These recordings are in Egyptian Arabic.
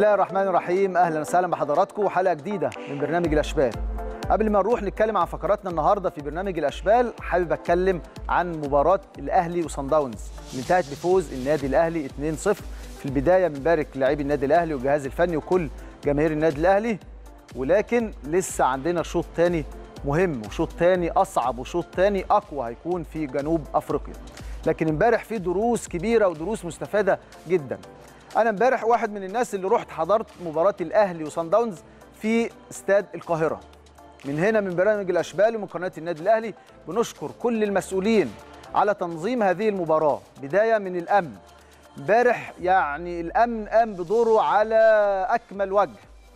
الله الرحمن الرحيم اهلا وسهلا بحضراتكم وحلقه جديده من برنامج الاشبال قبل ما نروح نتكلم عن فقراتنا النهارده في برنامج الاشبال حابب اتكلم عن مباراه الاهلي وصن داونز اللي انتهت بفوز النادي الاهلي 2-0 في البدايه بنبارك لاعبي النادي الاهلي والجهاز الفني وكل جماهير النادي الاهلي ولكن لسه عندنا شوط تاني مهم وشوط تاني اصعب وشوط تاني اقوى هيكون في جنوب افريقيا لكن امبارح في دروس كبيره ودروس مستفاده جدا انا امبارح واحد من الناس اللي رحت حضرت مباراه الاهلي وصن داونز في استاد القاهره من هنا من برنامج الاشبال ومن قناه النادي الاهلي بنشكر كل المسؤولين على تنظيم هذه المباراه بدايه من الامن امبارح يعني الامن قام بدوره على اكمل وجه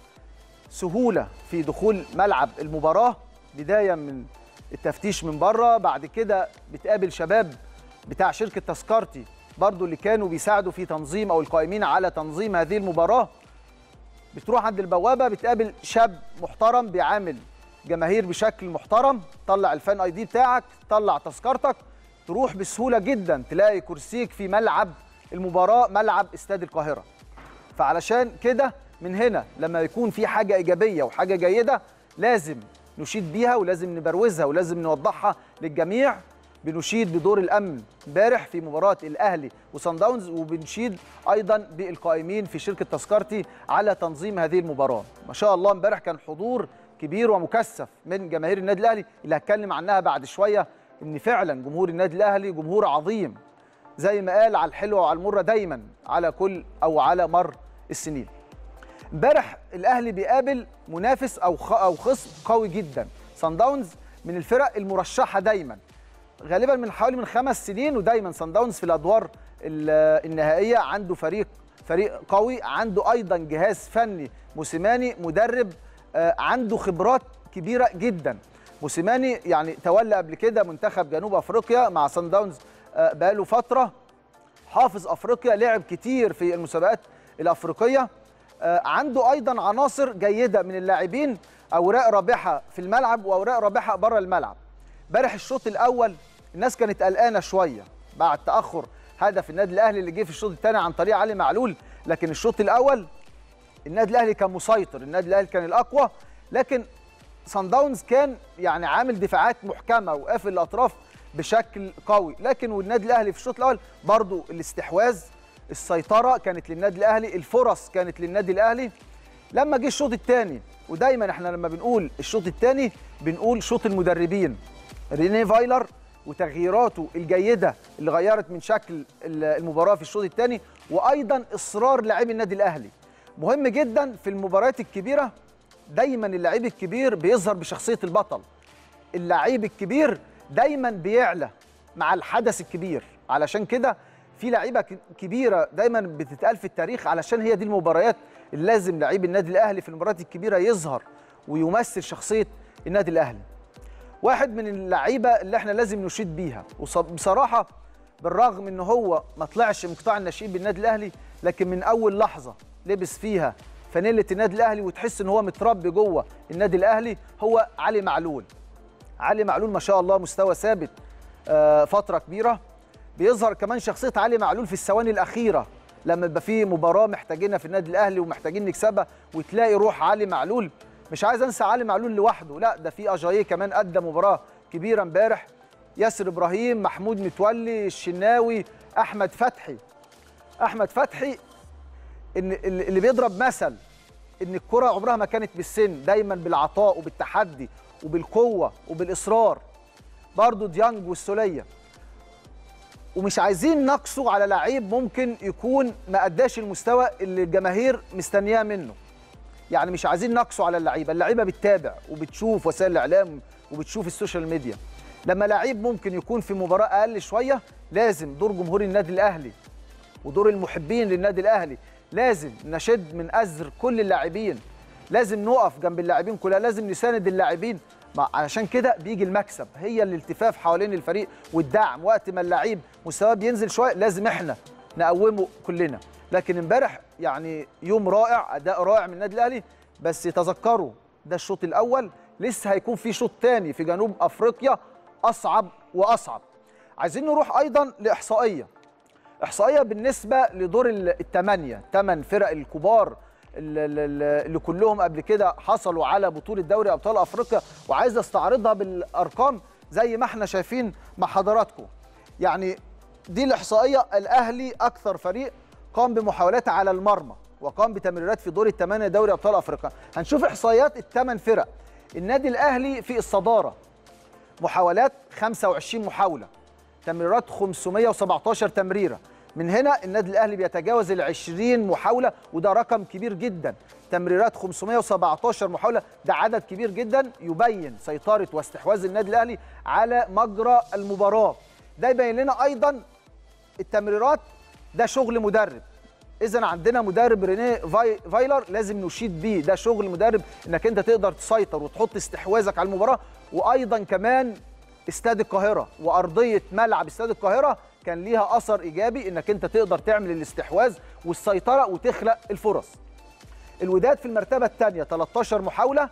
سهوله في دخول ملعب المباراه بدايه من التفتيش من بره بعد كده بتقابل شباب بتاع شركه تذكرتي برضو اللي كانوا بيساعدوا في تنظيم او القائمين على تنظيم هذه المباراه بتروح عند البوابه بتقابل شاب محترم بيعامل جماهير بشكل محترم طلع الفان اي دي بتاعك طلع تذكرتك تروح بسهوله جدا تلاقي كرسيك في ملعب المباراه ملعب استاد القاهره فعلشان كده من هنا لما يكون في حاجه ايجابيه وحاجه جيده لازم نشيد بيها ولازم نبروزها ولازم نوضحها للجميع بنشيد بدور الامن امبارح في مباراه الاهلي وصن داونز وبنشيد ايضا بالقائمين في شركه تذكرتي على تنظيم هذه المباراه ما شاء الله امبارح كان حضور كبير ومكثف من جماهير النادي الاهلي اللي هتكلم عنها بعد شويه ان فعلا جمهور النادي الاهلي جمهور عظيم زي ما قال على الحلوه وعلى المره دايما على كل او على مر السنين امبارح الاهلي بيقابل منافس او او خصم قوي جدا صن داونز من الفرق المرشحه دايما غالبا من حوالي من خمس سنين ودايما صن داونز في الادوار النهائيه عنده فريق فريق قوي عنده ايضا جهاز فني موسيماني مدرب عنده خبرات كبيره جدا موسيماني يعني تولى قبل كده منتخب جنوب افريقيا مع صن داونز بقاله فتره حافظ افريقيا لعب كتير في المسابقات الافريقيه عنده ايضا عناصر جيده من اللاعبين اوراق رابحه في الملعب واوراق رابحه بره الملعب امبارح الشوط الاول الناس كانت قلقانه شويه بعد تاخر هدف النادي الاهلي اللي جه في الشوط الثاني عن طريق علي معلول لكن الشوط الاول النادي الاهلي كان مسيطر النادي الاهلي كان الاقوى لكن صن داونز كان يعني عامل دفاعات محكمه وقافل الاطراف بشكل قوي لكن والنادي الاهلي في الشوط الاول برضو الاستحواذ السيطره كانت للنادي الاهلي الفرص كانت للنادي الاهلي لما جه الشوط الثاني ودايما احنا لما بنقول الشوط الثاني بنقول شوط المدربين ريني فايلر وتغييراته الجيده اللي غيرت من شكل المباراه في الشوط الثاني وايضا اصرار لاعبي النادي الاهلي مهم جدا في المباريات الكبيره دايما اللعيب الكبير بيظهر بشخصيه البطل اللعيب الكبير دايما بيعلى مع الحدث الكبير علشان كده في لعيبه كبيره دايما بتتقال في التاريخ علشان هي دي المباريات اللي لازم لعيب النادي الاهلي في المباريات الكبيره يظهر ويمثل شخصيه النادي الاهلي واحد من اللعيبه اللي احنا لازم نشيد بيها وبصراحه بالرغم ان هو ما طلعش من قطاع الناشئين بالنادي الاهلي لكن من اول لحظه لبس فيها فانيله النادي الاهلي وتحس ان هو متربي جوه النادي الاهلي هو علي معلول علي معلول ما شاء الله مستوى ثابت فتره كبيره بيظهر كمان شخصيه علي معلول في الثواني الاخيره لما يبقى في مباراه محتاجينها في النادي الاهلي ومحتاجين نكسبها وتلاقي روح علي معلول مش عايز انسى علي معلول لوحده لا ده في اجاييه كمان ادى مباراه كبيره امبارح ياسر ابراهيم محمود متولي الشناوي احمد فتحي احمد فتحي ان اللي بيضرب مثل ان الكره عمرها ما كانت بالسن دايما بالعطاء وبالتحدي وبالقوه وبالاصرار برضه ديانج والسوليه ومش عايزين نقصوا على لعيب ممكن يكون ما اداش المستوى اللي الجماهير مستنياه منه يعني مش عايزين نقصوا على اللعيبه اللعيبه بتتابع وبتشوف وسائل الاعلام وبتشوف السوشيال ميديا لما لعيب ممكن يكون في مباراه اقل شويه لازم دور جمهور النادي الاهلي ودور المحبين للنادي الاهلي لازم نشد من ازر كل اللاعبين لازم نقف جنب اللاعبين كلها لازم نساند اللاعبين عشان كده بيجي المكسب هي الالتفاف حوالين الفريق والدعم وقت ما اللعيب مستواه بينزل شويه لازم احنا نقومه كلنا لكن امبارح يعني يوم رائع اداء رائع من النادي الاهلي بس تذكروا ده الشوط الاول لسه هيكون في شوط تاني في جنوب افريقيا اصعب واصعب عايزين نروح ايضا لاحصائيه احصائيه بالنسبه لدور الثمانيه ثمان فرق الكبار اللي, اللي كلهم قبل كده حصلوا على بطوله دوري ابطال افريقيا وعايز استعرضها بالارقام زي ما احنا شايفين مع حضراتكم يعني دي الاحصائيه الاهلي اكثر فريق قام بمحاولات على المرمى وقام بتمريرات في دور الثمانيه دوري ابطال افريقيا هنشوف احصائيات الثمان فرق النادي الاهلي في الصداره محاولات 25 محاوله تمريرات 517 تمريره من هنا النادي الاهلي بيتجاوز ال 20 محاوله وده رقم كبير جدا تمريرات 517 محاوله ده عدد كبير جدا يبين سيطره واستحواذ النادي الاهلي على مجرى المباراه ده يبين لنا ايضا التمريرات ده شغل مدرب اذا عندنا مدرب رينيه فاي فايلر لازم نشيد بيه ده شغل مدرب انك انت تقدر تسيطر وتحط استحواذك على المباراه وايضا كمان استاد القاهره وارضيه ملعب استاد القاهره كان ليها اثر ايجابي انك انت تقدر تعمل الاستحواذ والسيطره وتخلق الفرص الوداد في المرتبه الثانيه 13 محاوله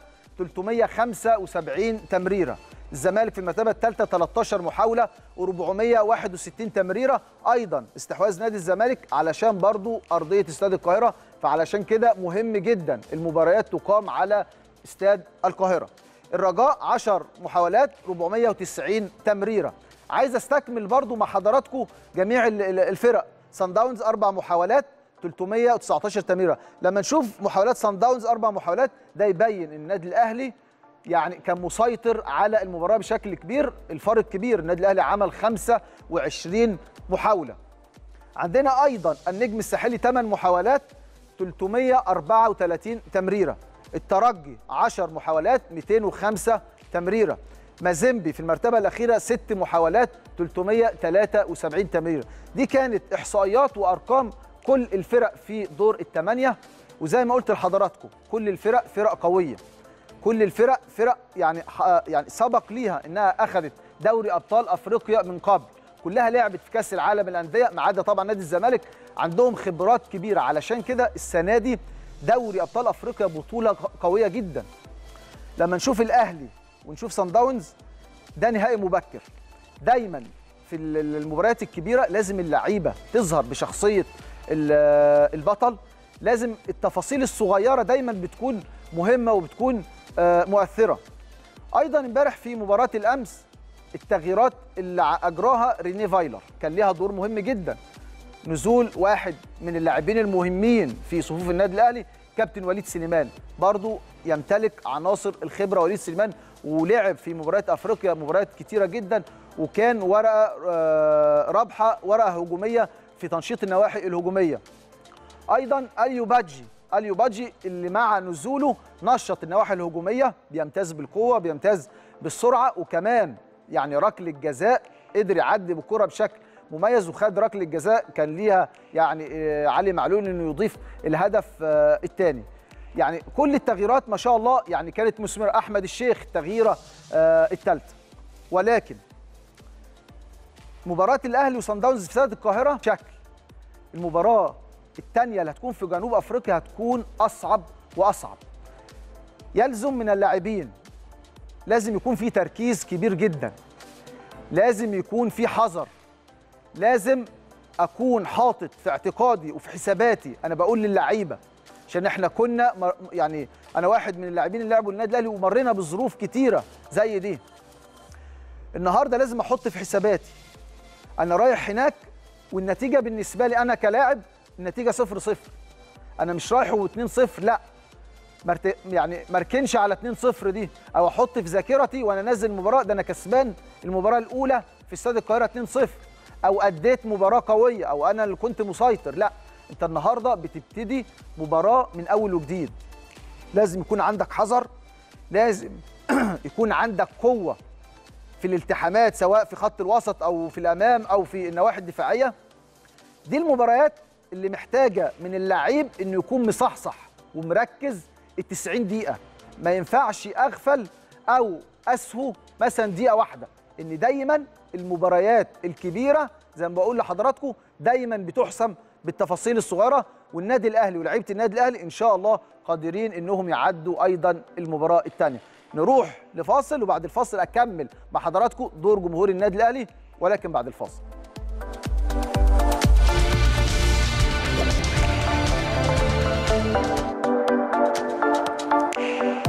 375 تمريره الزمالك في المرتبه الثالثه 13 محاوله و461 تمريره ايضا استحواذ نادي الزمالك علشان برضو ارضيه استاد القاهره فعلشان كده مهم جدا المباريات تقام على استاد القاهره الرجاء 10 محاولات 490 تمريره عايز استكمل برضو مع حضراتكم جميع الفرق سان داونز اربع محاولات 319 تمريره لما نشوف محاولات سان داونز اربع محاولات ده يبين ان النادي الاهلي يعني كان مسيطر على المباراه بشكل كبير الفرق كبير النادي الاهلي عمل 25 محاوله عندنا ايضا النجم الساحلي 8 محاولات 334 تمريره الترجي 10 محاولات 205 تمريره مازيمبي في المرتبه الاخيره 6 محاولات 373 تمريره دي كانت احصائيات وارقام كل الفرق في دور الثمانيه وزي ما قلت لحضراتكم كل الفرق فرق قويه كل الفرق فرق يعني يعني سبق ليها انها اخذت دوري ابطال افريقيا من قبل كلها لعبت في كاس العالم الانديه ما عدا طبعا نادي الزمالك عندهم خبرات كبيره علشان كده السنه دي دوري ابطال افريقيا بطوله قويه جدا لما نشوف الاهلي ونشوف سان داونز ده نهائي مبكر دايما في المباريات الكبيره لازم اللعيبه تظهر بشخصيه البطل لازم التفاصيل الصغيره دايما بتكون مهمه وبتكون مؤثره ايضا امبارح في مباراه الامس التغييرات اللي اجراها ريني فايلر كان ليها دور مهم جدا نزول واحد من اللاعبين المهمين في صفوف النادي الاهلي كابتن وليد سليمان برضو يمتلك عناصر الخبره وليد سليمان ولعب في مباريات افريقيا مباريات كتيره جدا وكان ورقه رابحه ورقه هجوميه في تنشيط النواحي الهجوميه ايضا اليو بادجي اليو بادجي اللي مع نزوله نشط النواحي الهجوميه بيمتاز بالقوه بيمتاز بالسرعه وكمان يعني ركله الجزاء قدر يعدي بالكره بشكل مميز وخد ركله الجزاء كان ليها يعني علي معلول انه يضيف الهدف الثاني يعني كل التغييرات ما شاء الله يعني كانت مثمره احمد الشيخ التغييره الثالثه ولكن مباراه الاهلي وصن داونز في استاد القاهره شكل المباراه الثانيه اللي هتكون في جنوب افريقيا هتكون اصعب واصعب يلزم من اللاعبين لازم يكون في تركيز كبير جدا لازم يكون في حذر لازم اكون حاطط في اعتقادي وفي حساباتي انا بقول للعيبه عشان احنا كنا يعني انا واحد من اللاعبين اللي لعبوا النادي الاهلي ومرينا بظروف كتيره زي دي النهارده لازم احط في حساباتي انا رايح هناك والنتيجه بالنسبه لي انا كلاعب النتيجه 0 0 انا مش رايح و2 0 لا مرت... يعني مركنش على 2 0 دي او احط في ذاكرتي وانا نازل المباراه ده انا كسبان المباراه الاولى في استاد القاهره 2 0 او اديت مباراه قويه او انا اللي كنت مسيطر لا انت النهارده بتبتدي مباراه من اول وجديد لازم يكون عندك حذر لازم يكون عندك قوه في الالتحامات سواء في خط الوسط او في الامام او في النواحي الدفاعيه دي المباريات اللي محتاجه من اللعيب انه يكون مصحصح ومركز ال 90 دقيقه ما ينفعش اغفل او اسهو مثلا دقيقه واحده ان دايما المباريات الكبيره زي ما بقول لحضراتكم دايما بتحسم بالتفاصيل الصغيره والنادي الاهلي ولاعيبه النادي الاهلي ان شاء الله قادرين انهم يعدوا ايضا المباراه الثانيه نروح لفاصل وبعد الفاصل اكمل مع حضراتكم دور جمهور النادي الاهلي ولكن بعد الفاصل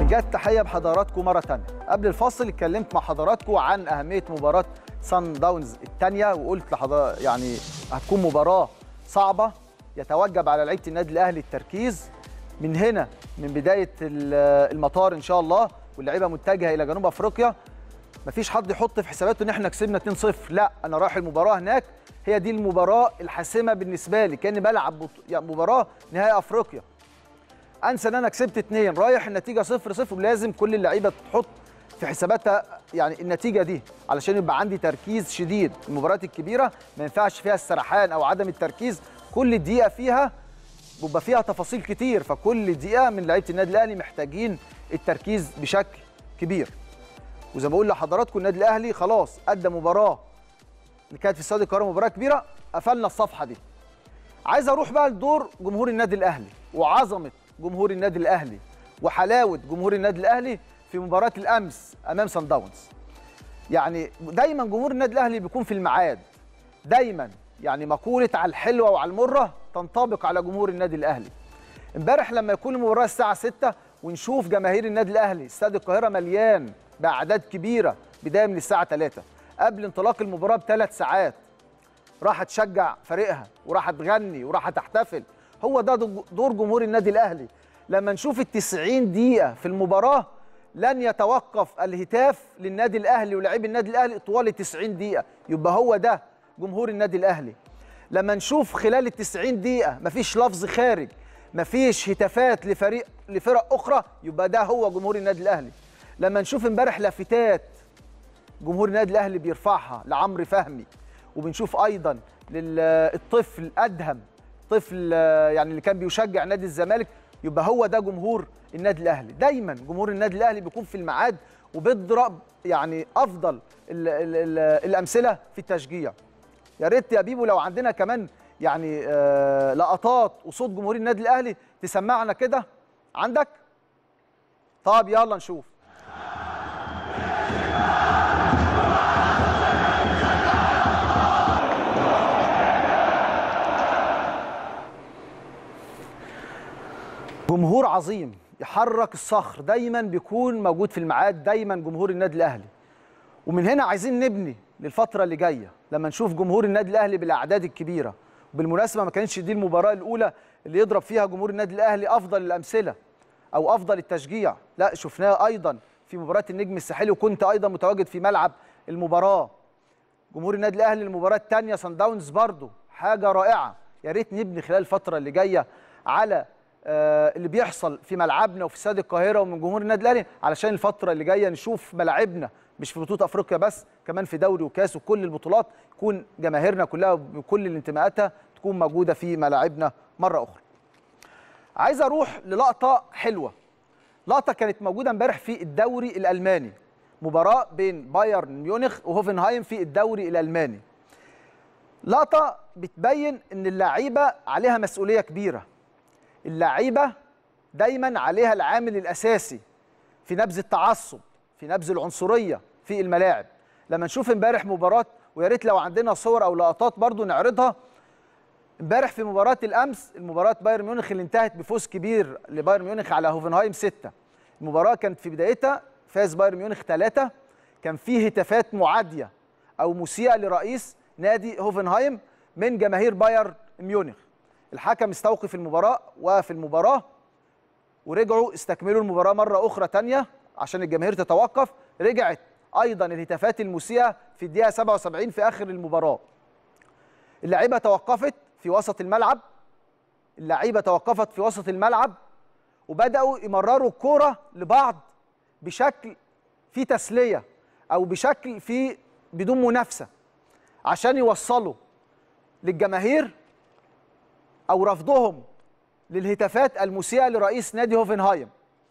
ورجعت تحيه بحضراتكم مره ثانيه قبل الفاصل اتكلمت مع حضراتكم عن اهميه مباراه سان داونز الثانيه وقلت لحضر يعني هتكون مباراه صعبه يتوجب على لعيبه النادي الاهلي التركيز من هنا من بدايه المطار ان شاء الله واللعيبه متجهه الى جنوب افريقيا مفيش حد يحط في حساباته ان احنا كسبنا 2-0 لا انا رايح المباراه هناك هي دي المباراه الحاسمه بالنسبه لي كاني بلعب بط... يعني مباراه نهائي افريقيا انسى ان انا كسبت اثنين رايح النتيجه 0 0 ولازم كل اللعيبه تحط في حساباتها يعني النتيجه دي علشان يبقى عندي تركيز شديد المباريات الكبيره ما ينفعش فيها السرحان او عدم التركيز كل دقيقه فيها بيبقى فيها تفاصيل كتير فكل دقيقه من لعيبه النادي الاهلي محتاجين التركيز بشكل كبير وزي ما بقول لحضراتكم النادي الاهلي خلاص ادى مباراه اللي كانت في استاد القاهره مباراه كبيره قفلنا الصفحه دي عايز اروح بقى لدور جمهور النادي الاهلي وعظمه جمهور النادي الاهلي وحلاوه جمهور النادي الاهلي في مباراه الامس امام سان داونز يعني دايما جمهور النادي الاهلي بيكون في الميعاد دايما يعني مقوله على الحلوه وعلى المره تنطبق على جمهور النادي الاهلي امبارح لما يكون المباراه الساعه 6 ونشوف جماهير النادي الاهلي استاد القاهره مليان باعداد كبيره بدايه من الساعه 3 قبل انطلاق المباراه بثلاث ساعات راح تشجع فريقها وراح تغني وراح تحتفل هو ده دور جمهور النادي الاهلي لما نشوف ال 90 دقيقه في المباراه لن يتوقف الهتاف للنادي الاهلي ولاعبي النادي الاهلي طوال ال 90 دقيقه يبقى هو ده جمهور النادي الاهلي لما نشوف خلال ال 90 دقيقه مفيش لفظ خارج مفيش هتافات لفريق لفرق اخرى يبقى ده هو جمهور النادي الاهلي لما نشوف امبارح لافتات جمهور النادي الاهلي بيرفعها لعمرو فهمي وبنشوف ايضا للطفل ادهم طفل يعني اللي كان بيشجع نادي الزمالك يبقى هو ده جمهور النادي الاهلي دايما جمهور النادي الاهلي بيكون في الميعاد وبيضرب يعني افضل ال ال ال الامثله في التشجيع يا ريت يا بيبو لو عندنا كمان يعني آه لقطات وصوت جمهور النادي الاهلي تسمعنا كده عندك طب يلا نشوف جمهور عظيم يحرك الصخر دايما بيكون موجود في الميعاد دايما جمهور النادي الاهلي ومن هنا عايزين نبني للفتره اللي جايه لما نشوف جمهور النادي الاهلي بالاعداد الكبيره وبالمناسبه ما كانتش دي المباراه الاولى اللي يضرب فيها جمهور النادي الاهلي افضل الامثله او افضل التشجيع لا شفناه ايضا في مباراه النجم الساحلي وكنت ايضا متواجد في ملعب المباراه جمهور النادي الاهلي المباراه الثانيه سان داونز برضه حاجه رائعه يا ريت نبني خلال الفتره اللي جايه على آه اللي بيحصل في ملعبنا وفي استاد القاهره ومن جمهور النادي الاهلي علشان الفتره اللي جايه نشوف ملاعبنا مش في بطوله افريقيا بس كمان في دوري وكاس وكل البطولات يكون جماهيرنا كلها بكل الانتماءاتها تكون موجوده في ملاعبنا مره اخرى. عايز اروح للقطه حلوه. لقطه كانت موجوده امبارح في الدوري الالماني. مباراه بين بايرن ميونخ وهوفنهايم في الدوري الالماني. لقطه بتبين ان اللعيبه عليها مسؤوليه كبيره. اللعيبه دايما عليها العامل الاساسي في نبذ التعصب في نبذ العنصريه في الملاعب لما نشوف امبارح مباراه ويا ريت لو عندنا صور او لقطات برضو نعرضها امبارح في مباراه الامس المباراه بايرن ميونخ اللي انتهت بفوز كبير لبايرن ميونخ على هوفنهايم 6 المباراه كانت في بدايتها فاز بايرن ميونخ 3 كان فيه هتافات معاديه او مسيئه لرئيس نادي هوفنهايم من جماهير بايرن ميونخ الحكم استوقف المباراه وفي المباراه ورجعوا استكملوا المباراه مره اخرى ثانيه عشان الجماهير تتوقف رجعت ايضا الهتافات المسيئه في الدقيقه 77 في اخر المباراه اللعيبه توقفت في وسط الملعب اللعيبه توقفت في وسط الملعب وبداوا يمرروا الكوره لبعض بشكل في تسليه او بشكل في بدون منافسه عشان يوصلوا للجماهير او رفضهم للهتافات المسيئه لرئيس نادي هوفنهايم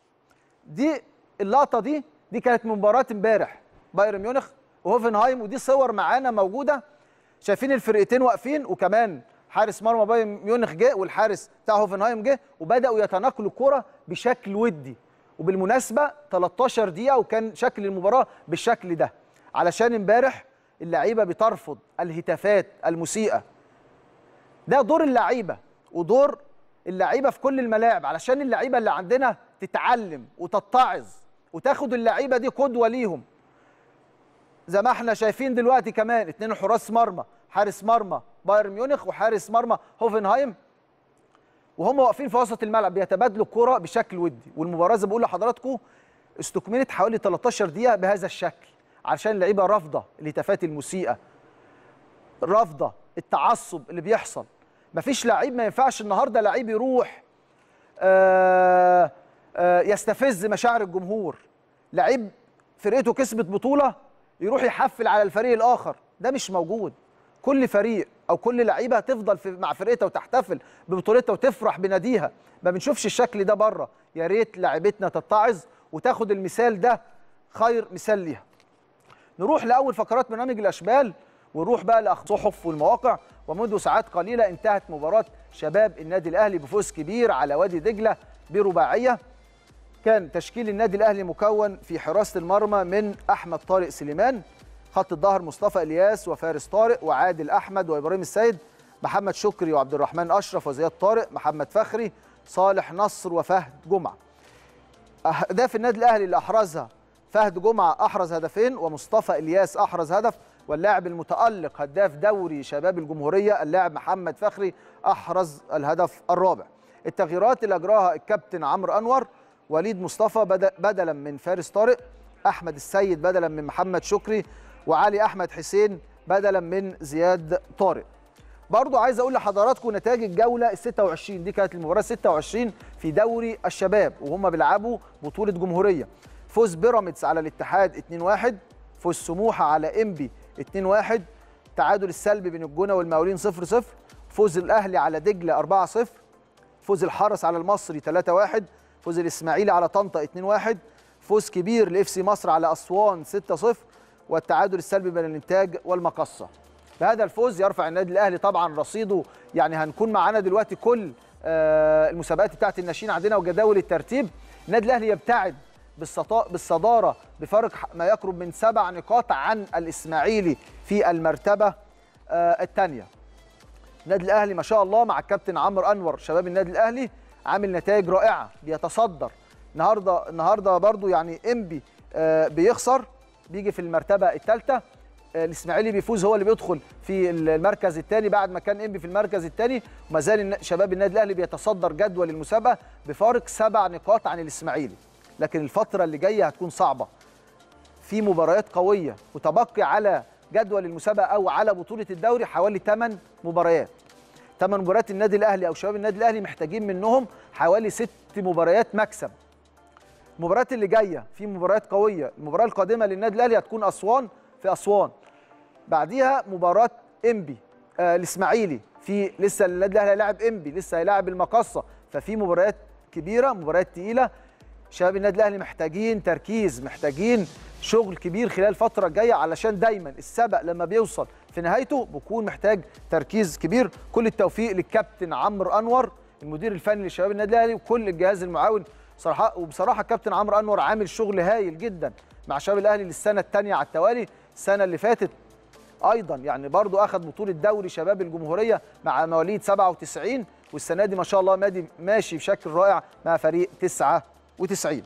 دي اللقطه دي دي كانت من مباراه امبارح بايرن ميونخ وهوفنهايم ودي صور معانا موجوده شايفين الفرقتين واقفين وكمان حارس مرمى بايرن ميونخ جه والحارس بتاع هوفنهايم جه وبداوا يتناقلوا الكره بشكل ودي وبالمناسبه 13 دقيقه وكان شكل المباراه بالشكل ده علشان امبارح اللعيبه بترفض الهتافات المسيئه ده دور اللعيبه ودور اللعيبه في كل الملاعب علشان اللعيبه اللي عندنا تتعلم وتتعظ وتاخد اللعيبه دي قدوه ليهم زي ما احنا شايفين دلوقتي كمان اتنين حراس مرمى حارس مرمى بايرن ميونخ وحارس مرمى هوفنهايم وهم واقفين في وسط الملعب بيتبادلوا الكره بشكل ودي والمباراه زي ما بقول لحضراتكم استكملت حوالي 13 دقيقه بهذا الشكل علشان اللعيبه رافضه الهتافات المسيئه رافضه التعصب اللي بيحصل مفيش لعيب ما ينفعش النهارده لعيب يروح آآ آآ يستفز مشاعر الجمهور لعيب فرقته كسبت بطوله يروح يحفل على الفريق الاخر ده مش موجود كل فريق او كل لعيبه هتفضل في مع فرقتها وتحتفل ببطولتها وتفرح بناديها ما بنشوفش الشكل ده بره يا ريت لعيبتنا تتعظ وتاخد المثال ده خير مثال ليها نروح لاول فقرات برنامج الاشبال ونروح بقى للصحف والمواقع ومنذ ساعات قليله انتهت مباراه شباب النادي الاهلي بفوز كبير على وادي دجله برباعيه كان تشكيل النادي الاهلي مكون في حراسه المرمى من احمد طارق سليمان خط الظهر مصطفى الياس وفارس طارق وعادل احمد وابراهيم السيد محمد شكري وعبد الرحمن اشرف وزياد طارق محمد فخري صالح نصر وفهد جمعه اهداف النادي الاهلي اللي احرزها فهد جمعه احرز هدفين ومصطفى الياس احرز هدف واللاعب المتالق هداف دوري شباب الجمهوريه اللاعب محمد فخري احرز الهدف الرابع التغييرات اللي اجراها الكابتن عمرو انور وليد مصطفى بدلا من فارس طارق احمد السيد بدلا من محمد شكري وعلي احمد حسين بدلا من زياد طارق برضو عايز اقول لحضراتكم نتائج الجوله ال 26 دي كانت المباراه 26 في دوري الشباب وهم بيلعبوا بطوله جمهوريه فوز بيراميدز على الاتحاد 2-1 فوز سموحه على انبي 2-1 تعادل السلبي بين الجونه والمقاولين 0-0 فوز الاهلي على دجله 4-0 فوز الحرس على المصري 3-1 فوز الاسماعيلي على طنطا 2-1 فوز كبير لاف سي مصر على اسوان 6-0 والتعادل السلبي بين الانتاج والمقصه بهذا الفوز يرفع النادي الاهلي طبعا رصيده يعني هنكون معانا دلوقتي كل المسابقات بتاعت الناشئين عندنا وجداول الترتيب النادي الاهلي يبتعد بالصداره بفارق ما يقرب من سبع نقاط عن الاسماعيلي في المرتبه الثانيه النادي الاهلي ما شاء الله مع الكابتن عمرو انور شباب النادي الاهلي عامل نتائج رائعه بيتصدر النهارده النهارده برضو يعني انبي بيخسر بيجي في المرتبه الثالثه الاسماعيلي بيفوز هو اللي بيدخل في المركز الثاني بعد ما كان انبي في المركز الثاني وما زال شباب النادي الاهلي بيتصدر جدول المسابقه بفارق سبع نقاط عن الاسماعيلي لكن الفتره اللي جايه هتكون صعبه في مباريات قويه وتبقي على جدول المسابقه او على بطوله الدوري حوالي 8 مباريات 8 مباريات النادي الاهلي او شباب النادي الاهلي محتاجين منهم حوالي 6 مباريات مكسب المباريات اللي جايه في مباريات قويه المباراه القادمه للنادي الاهلي هتكون اسوان في اسوان بعديها مباراه انبي آه الاسماعيلي في لسه النادي الاهلي هيلاعب انبي لسه هيلاعب المقصه ففي مباريات كبيره مباريات تقيله شباب النادي الاهلي محتاجين تركيز محتاجين شغل كبير خلال الفتره الجايه علشان دايما السبق لما بيوصل في نهايته بيكون محتاج تركيز كبير كل التوفيق للكابتن عمرو انور المدير الفني لشباب النادي الاهلي وكل الجهاز المعاون صراحه وبصراحه الكابتن عمرو انور عامل شغل هايل جدا مع شباب الاهلي للسنه الثانيه على التوالي السنه اللي فاتت ايضا يعني برضو اخذ بطوله دوري شباب الجمهوريه مع مواليد 97 والسنه دي ما شاء الله مادي ماشي بشكل رائع مع فريق 99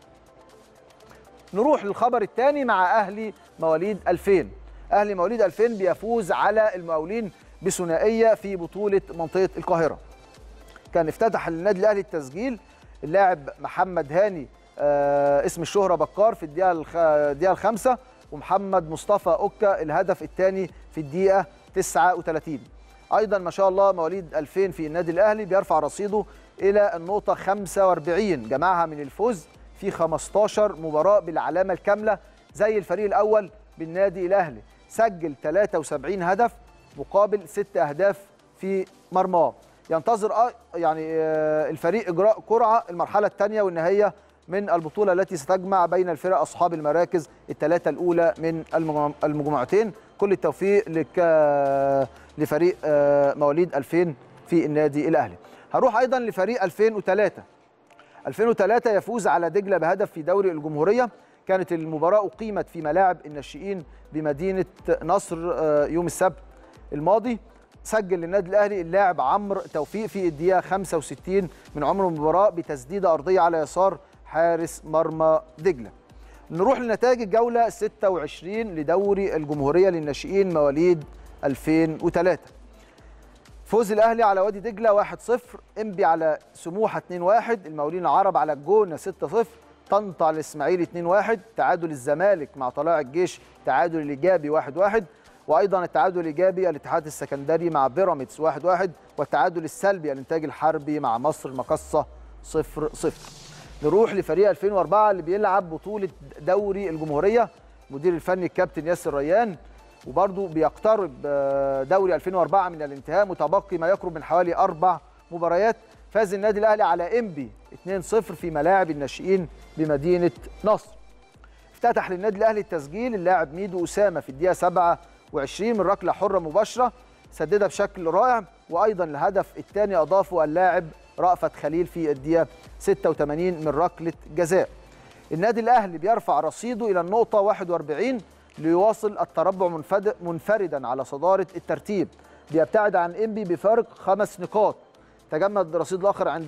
نروح للخبر الثاني مع اهلي مواليد 2000 اهلي مواليد 2000 بيفوز على المقاولين بثنائيه في بطوله منطقه القاهره كان افتتح النادي الاهلي التسجيل اللاعب محمد هاني آه اسم الشهره بكار في الدقيقه الخ... الدقيقه الخامسه ومحمد مصطفى اوكا الهدف الثاني في الدقيقه 39 ايضا ما شاء الله مواليد 2000 في النادي الاهلي بيرفع رصيده الى النقطه 45 جمعها من الفوز في 15 مباراه بالعلامه الكامله زي الفريق الاول بالنادي الاهلي سجل 73 هدف مقابل 6 اهداف في مرماه ينتظر يعني الفريق اجراء قرعه المرحله الثانيه والنهائيه من البطوله التي ستجمع بين الفرق اصحاب المراكز الثلاثه الاولى من المجموعتين كل التوفيق لك لفريق مواليد 2000 في النادي الاهلي هروح ايضا لفريق 2003 2003 يفوز على دجله بهدف في دوري الجمهوريه كانت المباراه اقيمت في ملاعب الناشئين بمدينه نصر يوم السبت الماضي سجل للنادي الاهلي اللاعب عمرو توفيق في الدقيقه 65 من عمر المباراه بتسديده ارضيه على يسار حارس مرمى دجله نروح لنتائج الجوله 26 لدوري الجمهوريه للناشئين مواليد 2003 فوز الاهلي على وادي دجله 1-0 انبي على سموحه 2-1 المقاولين العرب على الجونه 6-0 طنطا على الاسماعيلي 2-1 تعادل الزمالك مع طلائع الجيش تعادل الايجابي 1-1 وايضا التعادل الايجابي الاتحاد السكندري مع بيراميدز 1-1 والتعادل السلبي الانتاج الحربي مع مصر المقصه 0-0 نروح لفريق 2004 اللي بيلعب بطوله دوري الجمهوريه مدير الفني الكابتن ياسر ريان وبرضه بيقترب دوري 2004 من الانتهاء متبقي ما يقرب من حوالي اربع مباريات فاز النادي الاهلي على انبي 2-0 في ملاعب الناشئين بمدينه نصر افتتح للنادي الاهلي التسجيل اللاعب ميدو اسامه في الدقيقه 27 من ركله حره مباشره سددها بشكل رائع وايضا الهدف الثاني اضافه اللاعب رأفت خليل في الدقيقه 86 من ركله جزاء النادي الاهلي بيرفع رصيده الى النقطه 41 ليواصل التربع منفردا على صداره الترتيب بيبتعد عن انبي بفارق خمس نقاط تجمد الرصيد الاخر عند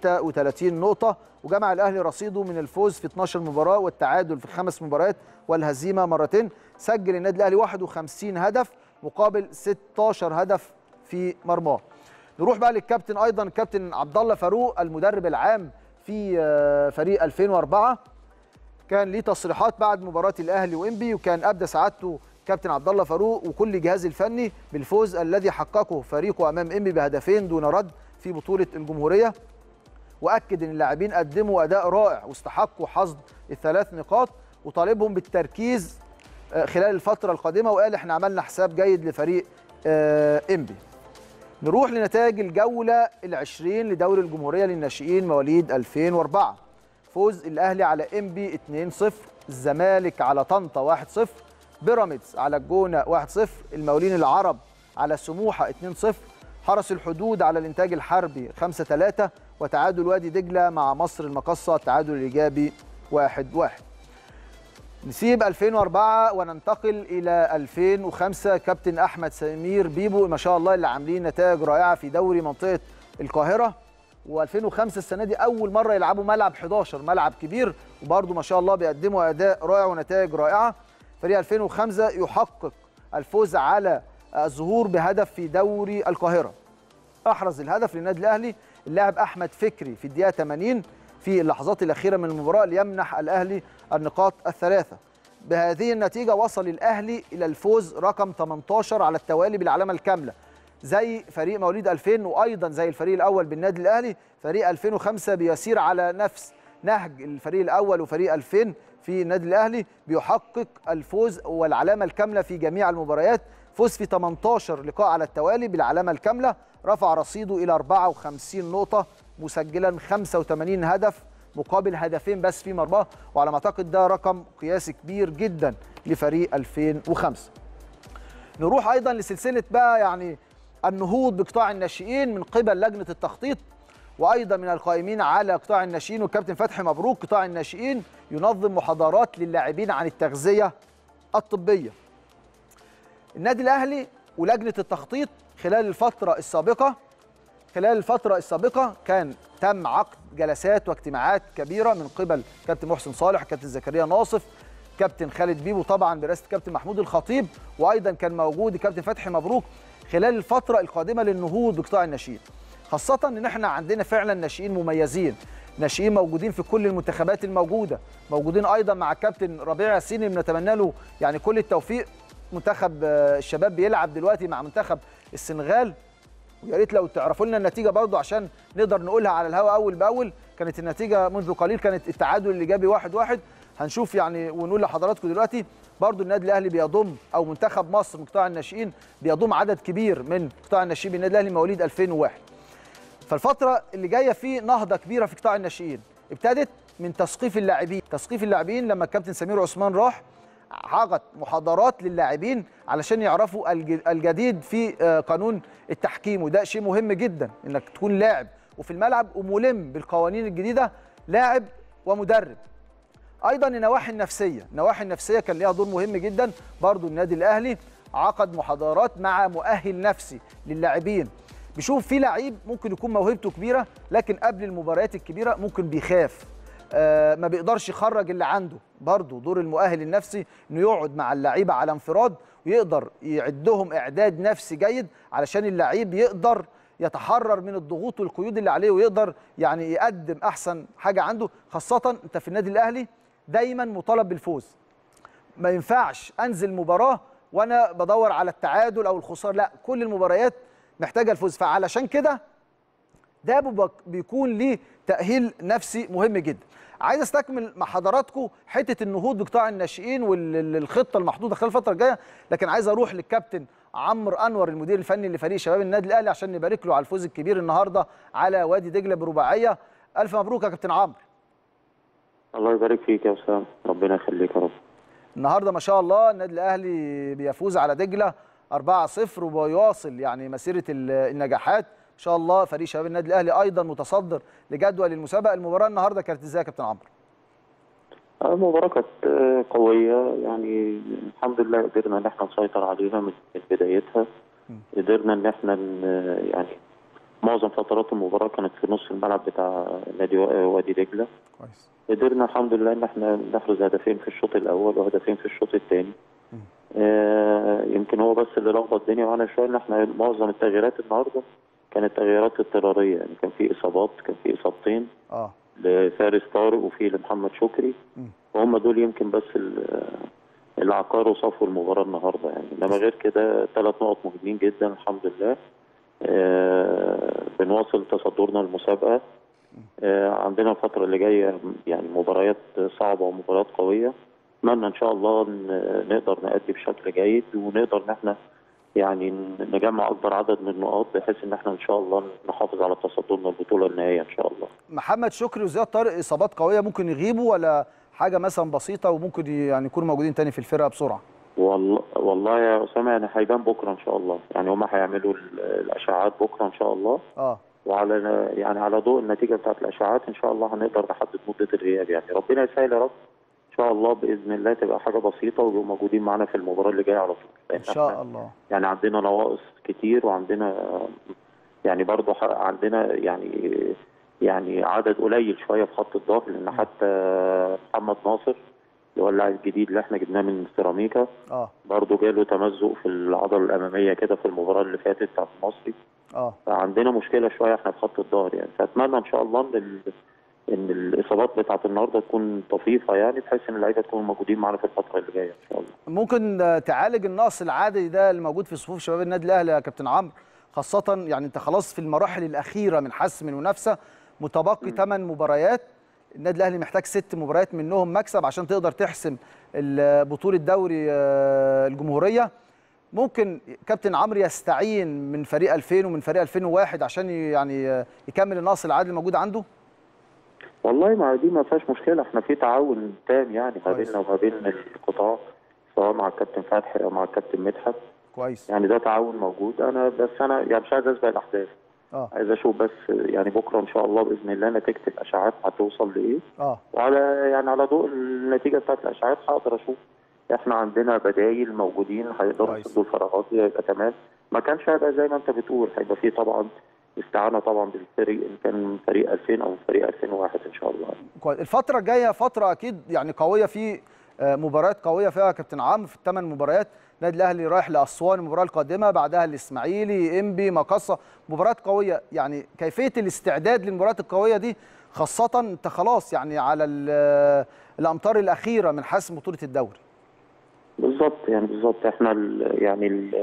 36 نقطه وجمع الاهلي رصيده من الفوز في 12 مباراه والتعادل في خمس مباريات والهزيمه مرتين سجل النادي الاهلي 51 هدف مقابل 16 هدف في مرماه نروح بقى للكابتن ايضا الكابتن عبد الله فاروق المدرب العام في فريق 2004 كان ليه تصريحات بعد مباراه الاهلي وانبي وكان ابدى سعادته كابتن عبد الله فاروق وكل جهاز الفني بالفوز الذي حققه فريقه امام انبي بهدفين دون رد في بطوله الجمهوريه واكد ان اللاعبين قدموا اداء رائع واستحقوا حصد الثلاث نقاط وطالبهم بالتركيز خلال الفتره القادمه وقال احنا عملنا حساب جيد لفريق انبي نروح لنتائج الجوله العشرين لدوري الجمهوريه للناشئين مواليد 2004 فوز الاهلي على انبي 2-0 الزمالك على طنطا 1-0 بيراميدز على الجونه 1-0 المقاولين العرب على سموحه 2-0 حرس الحدود على الانتاج الحربي 5-3 وتعادل وادي دجله مع مصر المقصه التعادل الايجابي 1-1 نسيب 2004 وننتقل الى 2005 كابتن احمد سمير بيبو ما شاء الله اللي عاملين نتائج رائعه في دوري منطقه القاهره و2005 السنه دي اول مره يلعبوا ملعب 11 ملعب كبير وبرده ما شاء الله بيقدموا اداء رائع ونتائج رائعه فريق 2005 يحقق الفوز على الظهور بهدف في دوري القاهره احرز الهدف للنادي الاهلي اللاعب احمد فكري في الدقيقه 80 في اللحظات الاخيره من المباراه ليمنح الاهلي النقاط الثلاثه بهذه النتيجه وصل الاهلي الى الفوز رقم 18 على التوالي بالعلامه الكامله زي فريق مواليد 2000 وايضا زي الفريق الاول بالنادي الاهلي فريق 2005 بيسير على نفس نهج الفريق الاول وفريق 2000 في النادي الاهلي بيحقق الفوز والعلامه الكامله في جميع المباريات فوز في 18 لقاء على التوالي بالعلامه الكامله رفع رصيده الى 54 نقطه مسجلا 85 هدف مقابل هدفين بس في مرماه وعلى ما اعتقد ده رقم قياسي كبير جدا لفريق 2005 نروح ايضا لسلسله بقى يعني النهوض بقطاع الناشئين من قبل لجنه التخطيط وايضا من القائمين على قطاع الناشئين والكابتن فتحي مبروك قطاع الناشئين ينظم محاضرات للاعبين عن التغذيه الطبيه النادي الاهلي ولجنه التخطيط خلال الفتره السابقه خلال الفتره السابقه كان تم عقد جلسات واجتماعات كبيره من قبل كابتن محسن صالح كابتن زكريا ناصف كابتن خالد بيبو طبعا برئاسه كابتن محمود الخطيب وايضا كان موجود كابتن فتحي مبروك خلال الفتره القادمه للنهوض بقطاع الناشئين خاصه ان احنا عندنا فعلا ناشئين مميزين ناشئين موجودين في كل المنتخبات الموجوده موجودين ايضا مع الكابتن ربيع ياسين اللي بنتمنى له يعني كل التوفيق منتخب الشباب بيلعب دلوقتي مع منتخب السنغال ويا ريت لو تعرفوا لنا النتيجه برضو عشان نقدر نقولها على الهواء اول باول كانت النتيجه منذ قليل كانت التعادل الايجابي واحد واحد هنشوف يعني ونقول لحضراتكم دلوقتي برضو النادي الاهلي بيضم او منتخب مصر من قطاع الناشئين بيضم عدد كبير من قطاع الناشئين بالنادي الاهلي مواليد 2001 فالفتره اللي جايه في نهضه كبيره في قطاع الناشئين ابتدت من تثقيف اللاعبين تثقيف اللاعبين لما الكابتن سمير عثمان راح عقد محاضرات للاعبين علشان يعرفوا الجديد في قانون التحكيم وده شيء مهم جدا انك تكون لاعب وفي الملعب وملم بالقوانين الجديده لاعب ومدرب ايضا النواحي النفسيه النواحي النفسيه كان ليها دور مهم جدا برضو النادي الاهلي عقد محاضرات مع مؤهل نفسي للاعبين بيشوف في لعيب ممكن يكون موهبته كبيره لكن قبل المباريات الكبيره ممكن بيخاف آه، ما بيقدرش يخرج اللي عنده برضه دور المؤهل النفسي انه يقعد مع اللعيبه على انفراد ويقدر يعدهم اعداد نفسي جيد علشان اللعيب يقدر يتحرر من الضغوط والقيود اللي عليه ويقدر يعني يقدم احسن حاجه عنده خاصه انت في النادي الاهلي دايما مطالب بالفوز ما ينفعش انزل مباراه وانا بدور على التعادل او الخساره لا كل المباريات محتاجه الفوز فعلشان كده ده بيبقى- بيكون ليه تأهيل نفسي مهم جدا عايز استكمل مع حضراتكم حته النهوض بقطاع الناشئين والخطه المحدوده خلال الفتره الجايه لكن عايز اروح للكابتن عمرو انور المدير الفني لفريق شباب النادي الاهلي عشان نبارك له على الفوز الكبير النهارده على وادي دجله برباعيه الف مبروك يا كابتن عمرو الله يبارك فيك يا اسامه ربنا يخليك يا رب النهارده ما شاء الله النادي الاهلي بيفوز على دجله 4-0 وبيواصل يعني مسيره ال- النجاحات ان شاء الله فريق شباب النادي الاهلي ايضا متصدر لجدول المسابقه المباراه النهارده كانت ازاي يا كابتن عمرو المباراة كانت آه، قوية يعني الحمد لله قدرنا ان احنا نسيطر عليها من من بدايتها قدرنا ان احنا ن- يعني معظم فترات المباراة كانت في نص الملعب بتاع نادي وا- وادي دجلة كويس قدرنا الحمد لله ان احنا نحرز هدفين في الشوط الاول وهدفين في الشوط الثاني آه يمكن هو بس اللي لخبط الدنيا معانا شويه ان احنا معظم التغييرات النهارده كانت تغييرات اضطراريه يعني كان في اصابات كان في اصابتين اه لفارس طارق وفي لمحمد شكري مم. وهم دول يمكن بس ال- اللي عقاروا صفوا المباراه النهارده يعني انما غير كده ثلاث نقط مهمين جدا الحمد لله آه بنواصل تصدرنا المسابقه آه عندنا الفتره اللي جايه يعني مباريات صعبه ومباريات قويه اتمنى ان شاء الله ن- نقدر نأدي بشكل جيد ونقدر ان احنا يعني ن- نجمع اكبر عدد من النقاط بحيث ان احنا ان شاء الله نحافظ على تصدرنا البطوله النهائيه ان شاء الله محمد شكري وزياد طارق اصابات قويه ممكن يغيبوا ولا حاجه مثلا بسيطه وممكن يعني يكونوا موجودين تاني في الفرقه بسرعه والله والله يا اسامه يعني هيبان بكره ان شاء الله يعني هم هيعملوا ال- الاشعاعات بكره ان شاء الله اه وعلى يعني على ضوء النتيجه بتاعت الاشعاعات ان شاء الله هنقدر نحدد مده الغياب يعني ربنا يسهل يا رب ان شاء الله باذن الله تبقى حاجه بسيطه ويبقوا موجودين معانا في المباراه اللي جايه على طول لأن ان شاء إحنا الله يعني عندنا نواقص كتير وعندنا يعني برضه ح- عندنا يعني يعني عدد قليل شويه في خط الظهر لان حتى محمد ناصر اللي هو اللاعب الجديد اللي احنا جبناه من سيراميكا اه برضه جاله تمزق في العضله الاماميه كده في المباراه اللي فاتت بتاعت المصري اه فعندنا مشكله شويه احنا في خط الظهر يعني فاتمنى ان شاء الله ان ال... ان الاصابات بتاعت النهارده تكون طفيفه يعني بحيث ان اللعيبه تكونوا موجودين معانا في الفتره اللي جايه ان شاء الله ممكن آه، تعالج النقص العادي ده اللي موجود في صفوف شباب النادي الاهلي يا كابتن عمرو خاصه يعني انت خلاص في المراحل الاخيره من حسم المنافسه متبقي 8 مباريات النادي الاهلي محتاج ست مباريات منهم مكسب عشان تقدر تحسم ال- بطوله دوري آه، الجمهوريه ممكن كابتن عمرو يستعين من فريق 2000 ومن فريق 2001 عشان ي- يعني آه، يكمل النقص العادي الموجود عنده والله ما دي ما فيهاش مشكله احنا في تعاون تام يعني ما كويس. بيننا وما بين القطاع سواء مع الكابتن فتحي او مع الكابتن مدحت كويس يعني ده تعاون موجود انا بس انا يعني مش عايز اسبق الاحداث اه عايز اشوف بس يعني بكره ان شاء الله باذن الله نتيجه الاشعاعات هتوصل لايه اه وعلى يعني على ضوء النتيجه بتاعت الاشعاعات هقدر اشوف احنا عندنا بدايل موجودين هيقدروا كويس. يسدوا الفراغات دي هيبقى تمام ما كانش هيبقى زي ما انت بتقول هيبقى فيه طبعا استعانه طبعا بالفريق ان كان من فريق 2000 او من فريق 2001 ان شاء الله كويس الفترة الجاية فترة أكيد يعني قوية في آه، مباريات قوية فيها يا كابتن عمرو في الثمان مباريات النادي الأهلي رايح لأسوان المباراة القادمة بعدها الإسماعيلي إنبي مقصة مباريات قوية يعني كيفية الاستعداد للمباريات القوية دي خاصة أنت خلاص يعني على ال- الأمتار الأخيرة من حسم بطولة الدوري بالظبط يعني بالظبط احنا ال يعني ال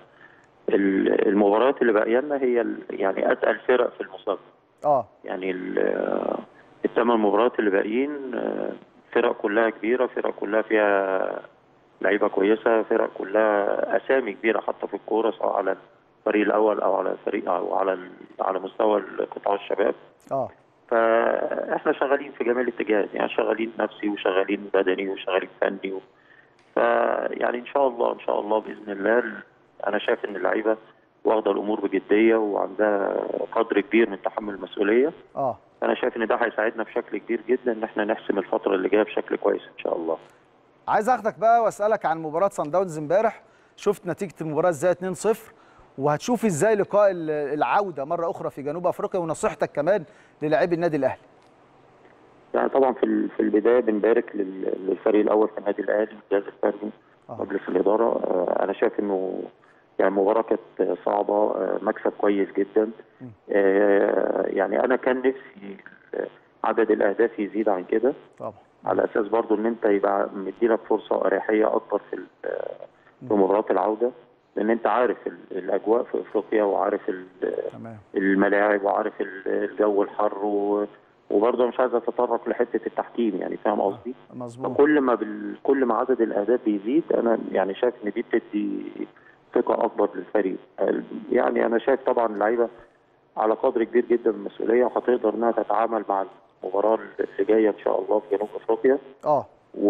ال- المباريات اللي باقيه لنا هي ال- يعني اتقل فرق في المسابقه اه يعني ال- الثمان مباريات اللي باقيين آه، فرق كلها كبيره فرق كلها فيها لعيبه كويسه فرق كلها اسامي كبيره حتى في الكوره سواء على الفريق الاول او على الفريق او على ال- على مستوى قطاع الشباب اه فاحنا شغالين في جميع الاتجاهات يعني شغالين نفسي وشغالين بدني وشغالين فني و... فيعني ان شاء الله ان شاء الله باذن الله انا شايف ان اللعيبه واخده الامور بجديه وعندها قدر كبير من تحمل المسؤوليه اه انا شايف ان ده هيساعدنا بشكل كبير جدا ان احنا نحسم الفتره اللي جايه بشكل كويس ان شاء الله عايز اخدك بقى واسالك عن مباراه سان داونز امبارح شفت نتيجه المباراه ازاي 2-0 وهتشوف ازاي لقاء ال- العوده مره اخرى في جنوب افريقيا ونصيحتك كمان للاعبي النادي الاهلي يعني طبعا في ال- في البدايه بنبارك لل- للفريق الاول في النادي الاهلي الجهاز الفني آه. مجلس الاداره آه، انا شايف انه يعني المباراه كانت صعبه آه، مكسب كويس جدا آه، يعني انا كان نفسي عدد الاهداف يزيد عن كده طبعا على اساس برضو ان انت يبقى مديلك فرصه اريحيه اكبر في ال- في مباراه العوده لان انت عارف ال- الاجواء في افريقيا وعارف ال- تمام الملاعب وعارف ال- الجو الحر و- وبرضه مش عايز اتطرق لحته التحكيم يعني فاهم قصدي؟ مظبوط فكل ما بال... كل ما عدد الاهداف بيزيد انا يعني شايف ان دي بتدي ثقه اكبر للفريق يعني انا شايف طبعا اللعيبه على قدر كبير جدا من المسؤوليه وهتقدر انها تتعامل مع المباراه اللي جايه ان شاء الله في جنوب افريقيا اه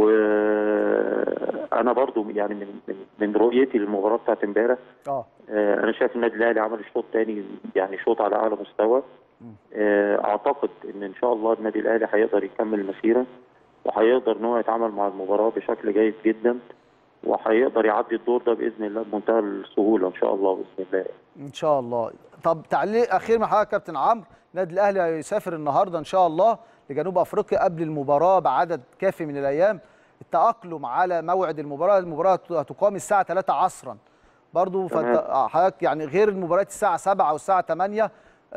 وانا برضو يعني من من, من رؤيتي للمباراه بتاعت امبارح اه آه، انا شايف النادي الاهلي عمل شوط تاني يعني شوط على اعلى مستوى آه، اعتقد ان ان شاء الله النادي الاهلي هيقدر يكمل المسيره وهيقدر ان هو يتعامل مع المباراه بشكل جيد جدا وهيقدر يعدي الدور ده باذن الله بمنتهى السهوله ان شاء الله باذن الله ان شاء الله طب تعليق اخير من حضرتك يا كابتن عمرو النادي الاهلي هيسافر النهارده ان شاء الله لجنوب افريقيا قبل المباراه بعدد كافي من الايام التاقلم على موعد المباراه المباراه هتقام الساعه 3 عصرا برضو تمام. فت- حضرتك يعني غير المباريات الساعه 7 او الساعه 8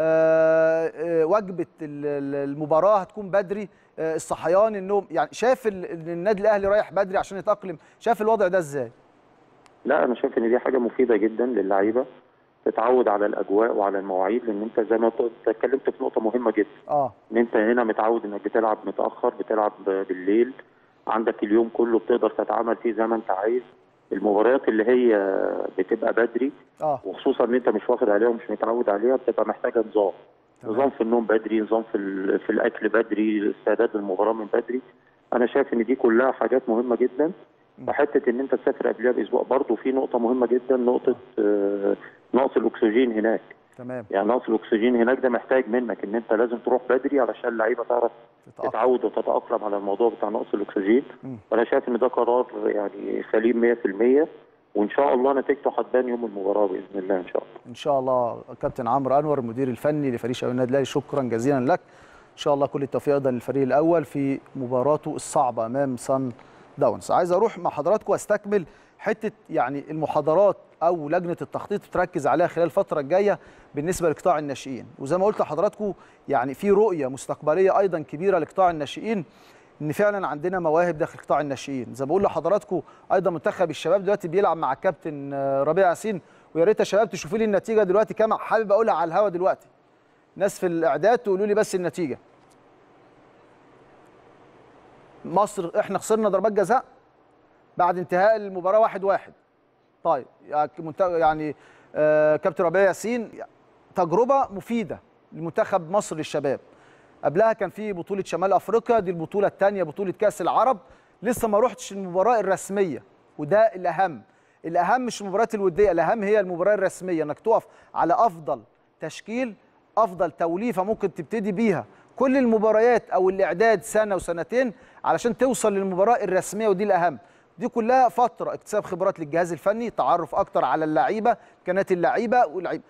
آه، آه، وجبه ال- ال- المباراه هتكون بدري آه، الصحيان النوم يعني شايف ال- ان النادي الاهلي رايح بدري عشان يتاقلم شايف الوضع ده ازاي لا انا شايف ان دي حاجه مفيده جدا للعيبه تتعود على الاجواء وعلى المواعيد لان انت زي ما قلت- أنت اتكلمت في نقطه مهمه جدا اه ان انت هنا متعود انك بتلعب متاخر بتلعب بالليل عندك اليوم كله بتقدر تتعامل فيه زي ما انت عايز المباريات اللي هي بتبقى بدري اه وخصوصا ان انت مش واخد عليها ومش متعود عليها بتبقى محتاجه نظام تمام. نظام في النوم بدري نظام في ال- في الاكل بدري استعداد للمباراه من بدري انا شايف ان دي كلها حاجات مهمه جدا وحته ان انت تسافر قبلها باسبوع برضه في نقطه مهمه جدا نقطه آه، نقص الاكسجين هناك تمام يعني نقص الاكسجين هناك ده محتاج منك ان انت لازم تروح بدري علشان اللعيبه تعرف تتأقلم. تتعود وتتاقلم على الموضوع بتاع نقص الاكسجين مم. وانا شايف ان ده قرار يعني سليم 100% وان شاء الله نتيجته هتبان يوم المباراه باذن الله ان شاء الله ان شاء الله كابتن عمرو انور المدير الفني لفريق شباب النادي الاهلي شكرا جزيلا لك ان شاء الله كل التوفيق ايضا للفريق الاول في مباراته الصعبه امام صن داونز عايز اروح مع حضراتكم واستكمل حته يعني المحاضرات او لجنه التخطيط بتركز عليها خلال الفتره الجايه بالنسبه لقطاع الناشئين وزي ما قلت لحضراتكم يعني في رؤيه مستقبليه ايضا كبيره لقطاع الناشئين ان فعلا عندنا مواهب داخل قطاع الناشئين زي ما بقول لحضراتكم ايضا منتخب الشباب دلوقتي بيلعب مع الكابتن آه، ربيع ياسين ويا ريت يا شباب تشوفوا لي النتيجه دلوقتي كام حابب اقولها على الهوا دلوقتي ناس في الاعداد تقولوا لي بس النتيجه مصر احنا خسرنا ضربات جزاء بعد انتهاء المباراه واحد واحد طيب يا ك- منت- يعني آه، كابتن ربيع ياسين تجربه مفيده لمنتخب مصر للشباب قبلها كان في بطوله شمال افريقيا دي البطوله الثانيه بطوله كاس العرب لسه ما رحتش المباراه الرسميه وده الاهم الاهم مش المباريات الوديه الاهم هي المباراه الرسميه انك تقف على افضل تشكيل افضل توليفه ممكن تبتدي بيها كل المباريات او الاعداد سنه وسنتين علشان توصل للمباراه الرسميه ودي الاهم دي كلها فتره اكتساب خبرات للجهاز الفني تعرف اكتر على اللعيبه كانت اللعيبه واللعيبه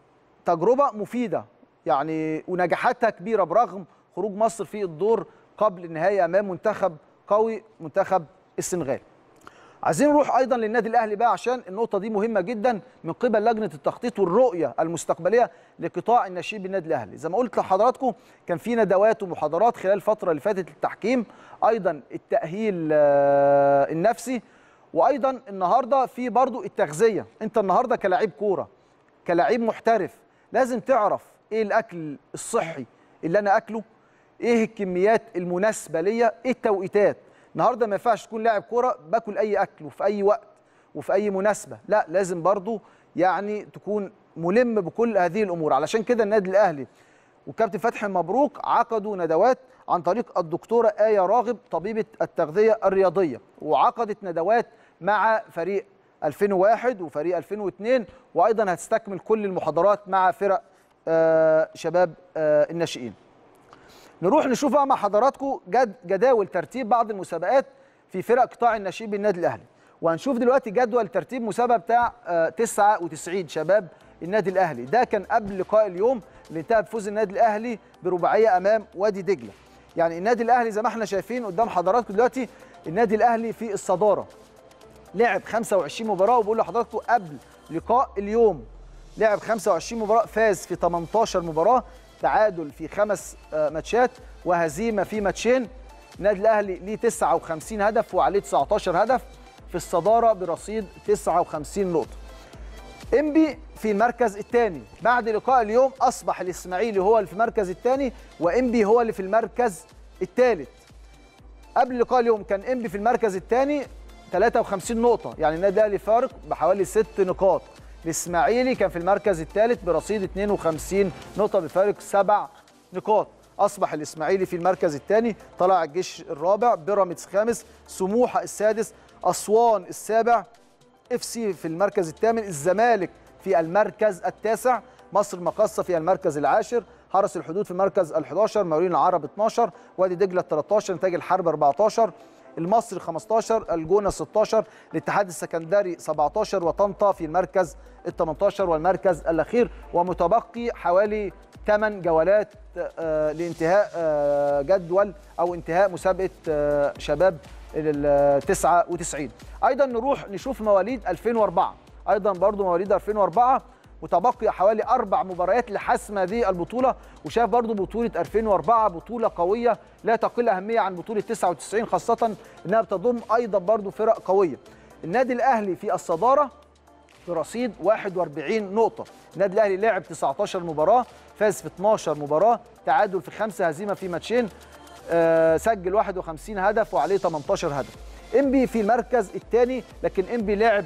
تجربه مفيده يعني ونجاحاتها كبيره برغم خروج مصر في الدور قبل النهايه امام منتخب قوي منتخب السنغال. عايزين نروح ايضا للنادي الاهلي بقى عشان النقطه دي مهمه جدا من قبل لجنه التخطيط والرؤيه المستقبليه لقطاع الناشئين بالنادي الاهلي زي ما قلت لحضراتكم كان في ندوات ومحاضرات خلال الفتره اللي فاتت للتحكيم ايضا التاهيل آه، النفسي وايضا النهارده في برضو التغذيه انت النهارده كلاعب كوره كلاعب محترف لازم تعرف ايه الاكل الصحي اللي انا اكله ايه الكميات المناسبه ليا ايه التوقيتات النهارده ما ينفعش تكون لاعب كوره باكل اي اكل وفي اي وقت وفي اي مناسبه لا لازم برضو يعني تكون ملم بكل هذه الامور علشان كده النادي الاهلي وكابتن فتحي مبروك عقدوا ندوات عن طريق الدكتوره آية راغب طبيبة التغذية الرياضية وعقدت ندوات مع فريق 2001 وفريق 2002 وايضا هتستكمل كل المحاضرات مع فرق آه، شباب آه، الناشئين نروح نشوف بقى مع حضراتكم جد جداول ترتيب بعض المسابقات في فرق قطاع الناشئين بالنادي الاهلي وهنشوف دلوقتي جدول ترتيب مسابقه بتاع آه، 99 شباب النادي الاهلي ده كان قبل لقاء اليوم اللي انتهى بفوز النادي الاهلي برباعيه امام وادي دجله يعني النادي الاهلي زي ما احنا شايفين قدام حضراتكم دلوقتي النادي الاهلي في الصداره لعب 25 مباراه وبقول لحضراتكم قبل لقاء اليوم لعب 25 مباراه فاز في 18 مباراه تعادل في خمس آه، ماتشات وهزيمه في ماتشين النادي الاهلي ليه 59 هدف وعليه 19 هدف في الصداره برصيد 59 نقطه انبي في المركز الثاني بعد لقاء اليوم اصبح الاسماعيلي هو اللي في المركز الثاني وانبي هو اللي في المركز الثالث قبل لقاء اليوم كان انبي في المركز الثاني 53 نقطة يعني النادي الاهلي فارق بحوالي ست نقاط الاسماعيلي كان في المركز الثالث برصيد 52 نقطة بفارق سبع نقاط اصبح الاسماعيلي في المركز الثاني طلع الجيش الرابع بيراميدز خامس سموحة السادس اسوان السابع اف سي في المركز الثامن الزمالك في المركز التاسع مصر المقاصة في المركز العاشر حرس الحدود في المركز ال11 مقاولين العرب 12 وادي دجله 13 نتاج الحرب 14 المصري 15 الجونه 16 الاتحاد السكندري 17 وطنطا في المركز ال 18 والمركز الاخير ومتبقي حوالي 8 جولات آه، لانتهاء آه، جدول او انتهاء مسابقه آه، شباب ال 99 ايضا نروح نشوف مواليد 2004 ايضا برضو مواليد 2004 متبقي حوالي اربع مباريات لحسم هذه البطوله وشاف برضو بطوله 2004 بطوله قويه لا تقل اهميه عن بطوله 99 خاصه انها بتضم ايضا برضو فرق قويه النادي الاهلي في الصداره برصيد 41 نقطة، النادي الأهلي لعب 19 مباراة، فاز في 12 مباراة، تعادل في خمسة، هزيمة في ماتشين، آه، سجل 51 هدف وعليه 18 هدف. انبي في المركز الثاني لكن انبي لعب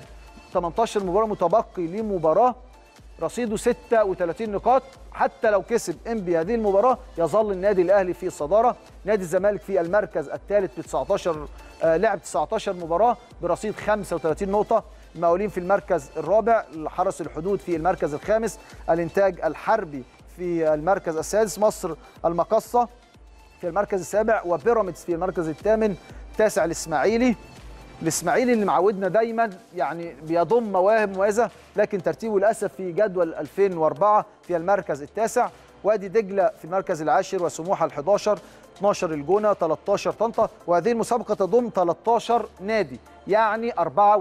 18 مباراة متبقي ليه مباراة رصيده 36 نقاط حتى لو كسب انبي هذه المباراه يظل النادي الاهلي في الصداره نادي الزمالك في المركز الثالث ب 19 آه لعب 19 مباراه برصيد 35 نقطه المقاولين في المركز الرابع حرس الحدود في المركز الخامس الانتاج الحربي في المركز السادس مصر المقصه في المركز السابع وبيراميدز في المركز الثامن تاسع الاسماعيلي الاسماعيلي اللي معودنا دايما يعني بيضم مواهب مميزه لكن ترتيبه للاسف في جدول 2004 في المركز التاسع وادي دجله في المركز العاشر وسموحه ال11 12 الجونه 13 طنطا وهذه المسابقه تضم 13 نادي يعني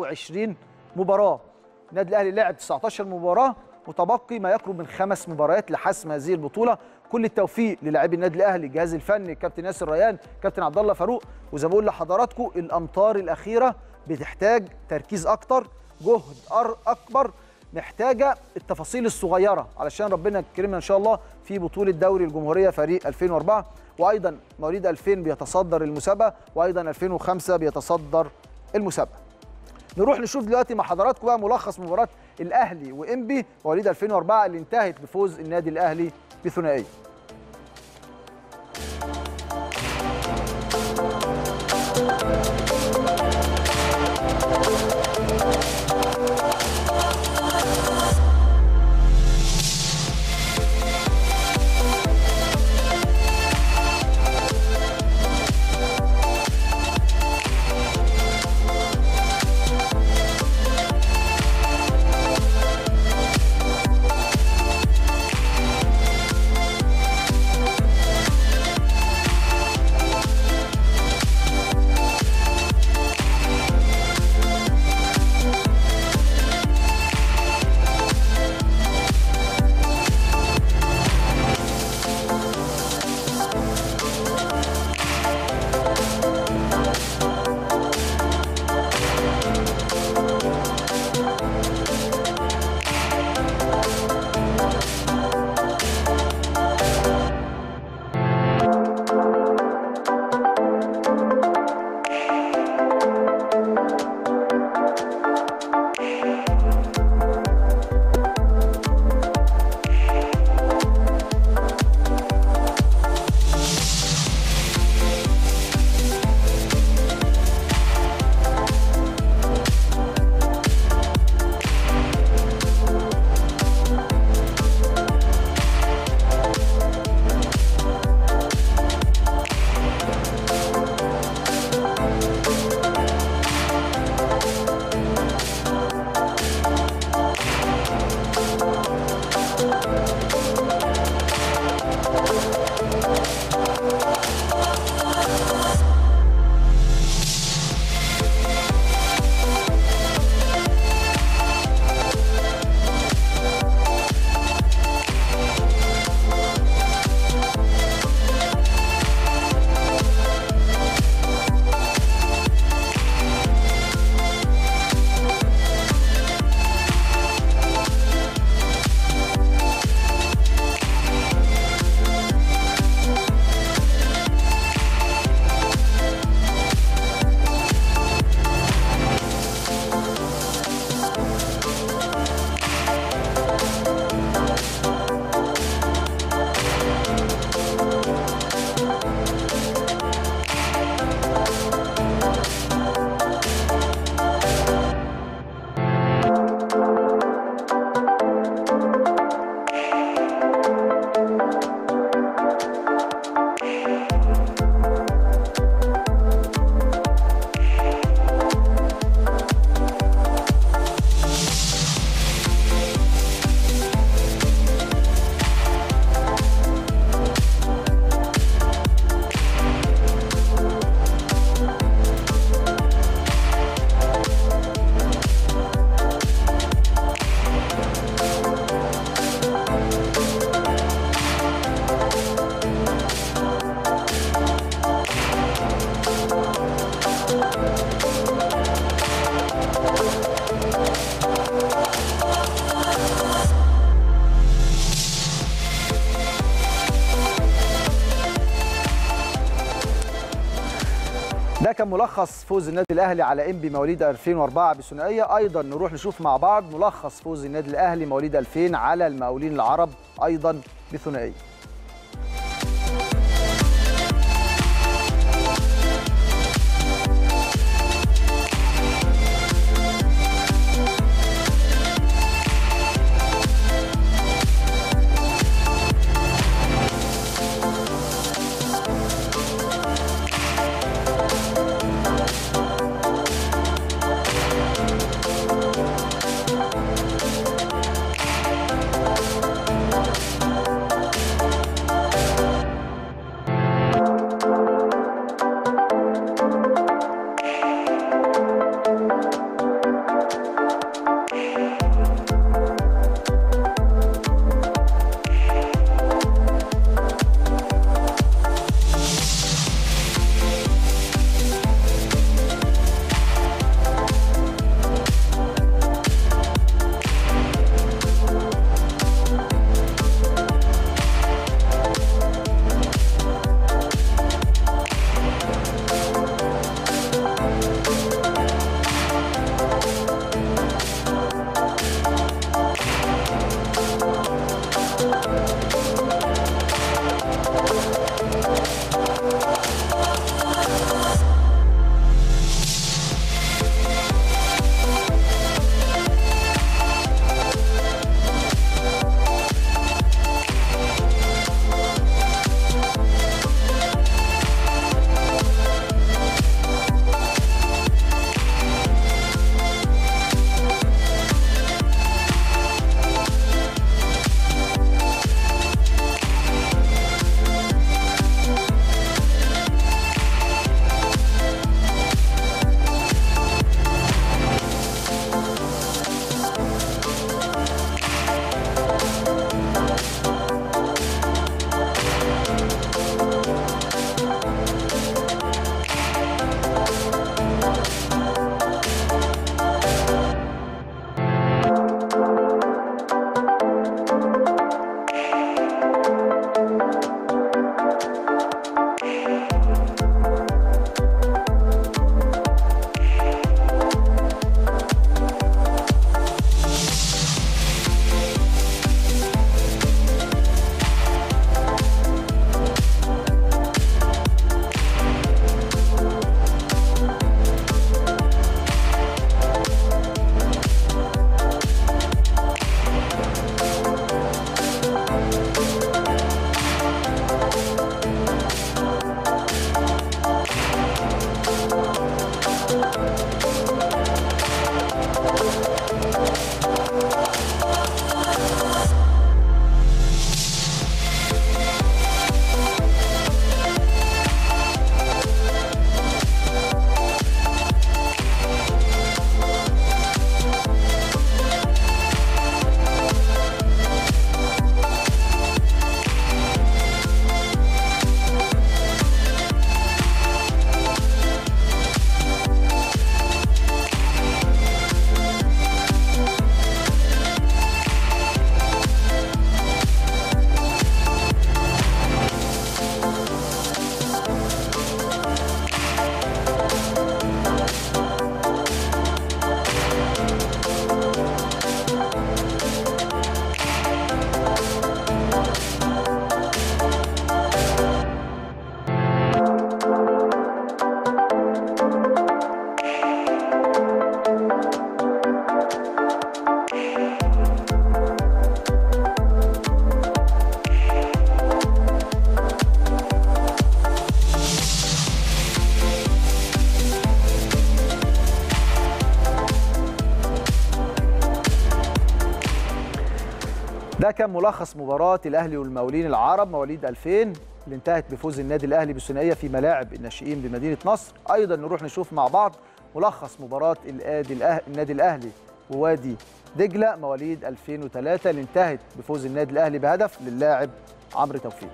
24 مباراه النادي الاهلي لعب 19 مباراه متبقي ما يقرب من خمس مباريات لحسم هذه البطوله كل التوفيق للاعبي النادي الاهلي الجهاز الفني كابتن ياسر ريان كابتن عبد الله فاروق وزي ما بقول لحضراتكم الامطار الاخيره بتحتاج تركيز اكتر جهد أر اكبر محتاجه التفاصيل الصغيره علشان ربنا يكرمنا ان شاء الله في بطوله دوري الجمهوريه فريق 2004 وايضا مواليد 2000 بيتصدر المسابقه وايضا 2005 بيتصدر المسابقه نروح نشوف دلوقتي مع حضراتكم بقى ملخص مباراه الاهلي وانبي مواليد 2004 اللي انتهت بفوز النادي الاهلي بثنائيه كان ملخص فوز النادي الاهلي على انبي مواليد 2004 بثنائيه ايضا نروح نشوف مع بعض ملخص فوز النادي الاهلي مواليد 2000 على المقاولين العرب ايضا بثنائيه ده كان ملخص مباراة الأهلي والمقاولين العرب مواليد 2000 اللي انتهت بفوز النادي الأهلي بالثنائية في ملاعب الناشئين بمدينة نصر أيضا نروح نشوف مع بعض ملخص مباراة النادي الأهلي, النادي الأهلي ووادي دجلة مواليد 2003 اللي انتهت بفوز النادي الأهلي بهدف للاعب عمرو توفيق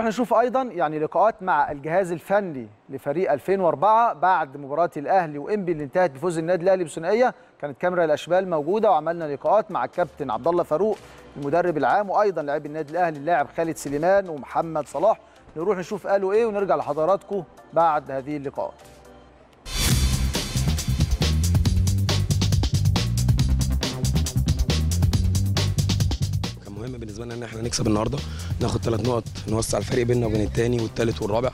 نشوف ايضا يعني لقاءات مع الجهاز الفني لفريق 2004 بعد مباراه الاهلي وانبي اللي انتهت بفوز النادي الاهلي بثنائيه كانت كاميرا الاشبال موجوده وعملنا لقاءات مع الكابتن عبد الله فاروق المدرب العام وايضا لاعبي النادي الاهلي اللاعب خالد سليمان ومحمد صلاح نروح نشوف قالوا ايه ونرجع لحضراتكم بعد هذه اللقاءات كان مهم بالنسبه لنا ان احنا نكسب النهارده ناخد ثلاث نقط نوسع الفرق بيننا وبين الثاني والثالث والرابع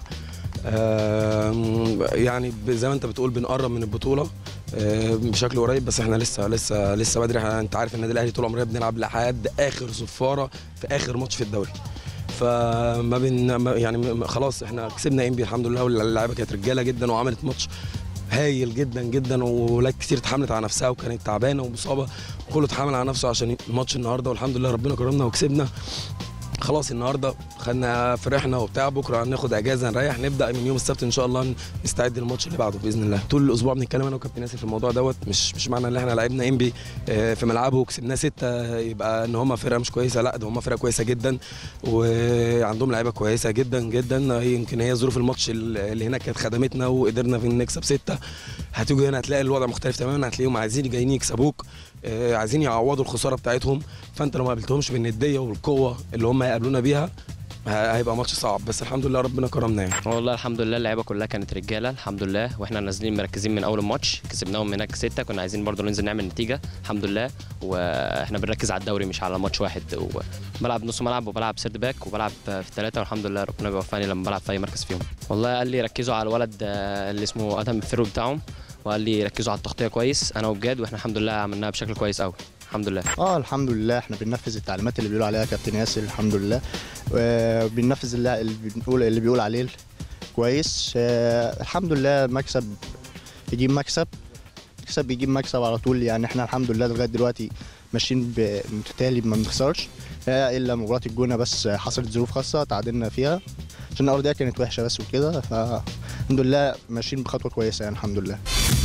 آم، يعني ب- زي ما انت بتقول بنقرب من البطوله آم، بشكل قريب بس احنا لسه لسه لسه بدري احنا- انت عارف النادي الاهلي طول عمرنا بنلعب لحد اخر صفاره في اخر ماتش في الدوري فما بين ما- يعني م- خلاص احنا كسبنا انبي الحمد لله واللعيبه كانت رجاله جدا وعملت ماتش هايل جدا جدا وولاد كتير اتحملت على نفسها وكانت تعبانه ومصابه كله اتحمل على نفسه عشان الماتش النهارده والحمد لله ربنا كرمنا وكسبنا خلاص النهارده خدنا فرحنا وبتاع بكره هناخد اجازه نريح نبدا من يوم السبت ان شاء الله نستعد للماتش اللي بعده باذن الله طول الاسبوع بنتكلم انا وكابتن ياسر في الموضوع دوت مش مش معنى ان احنا لعبنا انبي آه، في ملعبه وكسبناه سته يبقى ان هم فرقه مش كويسه لا ده هم فرقه كويسه جدا وعندهم لعيبه كويسه جدا جدا هي يمكن هي ظروف الماتش اللي هناك كانت خدمتنا وقدرنا في نكسب سته هتيجي هنا هتلاقي الوضع مختلف تماما هتلاقيهم عايزين جايين يكسبوك آه، عايزين يعوضوا الخساره بتاعتهم فانت لو ما قابلتهمش بالنديه والقوه اللي هم هيقابلونا بيها ه- هيبقى ماتش صعب بس الحمد لله ربنا كرمنا يعني والله الحمد لله اللعيبه كلها كانت رجاله الحمد لله واحنا نازلين مركزين من اول الماتش كسبناهم هناك سته كنا عايزين برضو ننزل نعمل نتيجه الحمد لله واحنا بنركز على الدوري مش على ماتش واحد وبلعب نص ملعب وبلعب سيرد باك وبلعب في الثلاثه والحمد لله ربنا بيوفقني لما بلعب في اي مركز فيهم والله قال لي ركزوا على الولد آه، اللي اسمه ادهم الفيرو بتاعهم وقال لي ركزوا على التغطيه كويس انا وبجاد واحنا الحمد لله عملناها بشكل كويس قوي الحمد لله اه الحمد لله احنا بننفذ التعليمات اللي بيقول عليها كابتن ياسر الحمد لله وبننفذ اللي اللي بنقول اللي بيقول عليه كويس آه الحمد لله مكسب يجيب مكسب مكسب بيجيب مكسب على طول يعني احنا الحمد لله لغايه دلوقتي ماشيين متتالي ما بنخسرش آه، الا مباراه الجونه بس حصلت ظروف خاصه تعادلنا فيها عشان الارضيه كانت وحشه بس وكده فالحمد لله ماشيين بخطوه كويسه يعني الحمد لله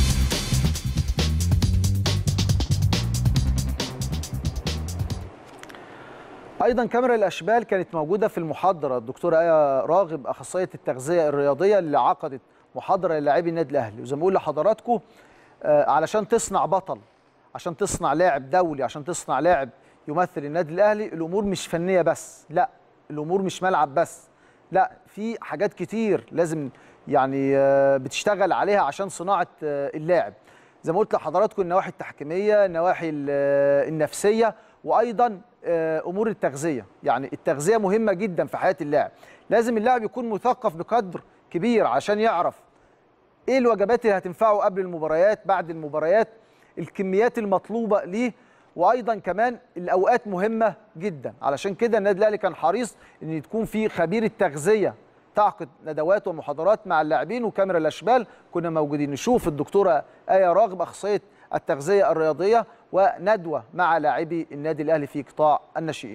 ايضا كاميرا الاشبال كانت موجوده في المحاضره الدكتوره ايه راغب اخصائيه التغذيه الرياضيه اللي عقدت محاضره للاعبي النادي الاهلي وزي ما بقول لحضراتكم آه، علشان تصنع بطل عشان تصنع لاعب دولي عشان تصنع لاعب يمثل النادي الاهلي الامور مش فنيه بس لا الامور مش ملعب بس لا في حاجات كتير لازم يعني آه، بتشتغل عليها عشان صناعه آه، اللاعب زي ما قلت لحضراتكم النواحي التحكيميه النواحي ال- آه، النفسيه وايضا آه، امور التغذيه يعني التغذيه مهمه جدا في حياه اللاعب لازم اللاعب يكون مثقف بقدر كبير عشان يعرف ايه الوجبات اللي هتنفعه قبل المباريات بعد المباريات الكميات المطلوبه ليه وايضا كمان الاوقات مهمه جدا علشان كده النادي الاهلي كان حريص ان تكون في خبير التغذيه تعقد ندوات ومحاضرات مع اللاعبين وكاميرا الاشبال كنا موجودين نشوف الدكتوره ايه راغب اخصائيه التغذيه الرياضيه وندوه مع لاعبي النادي الاهلي في قطاع الناشئين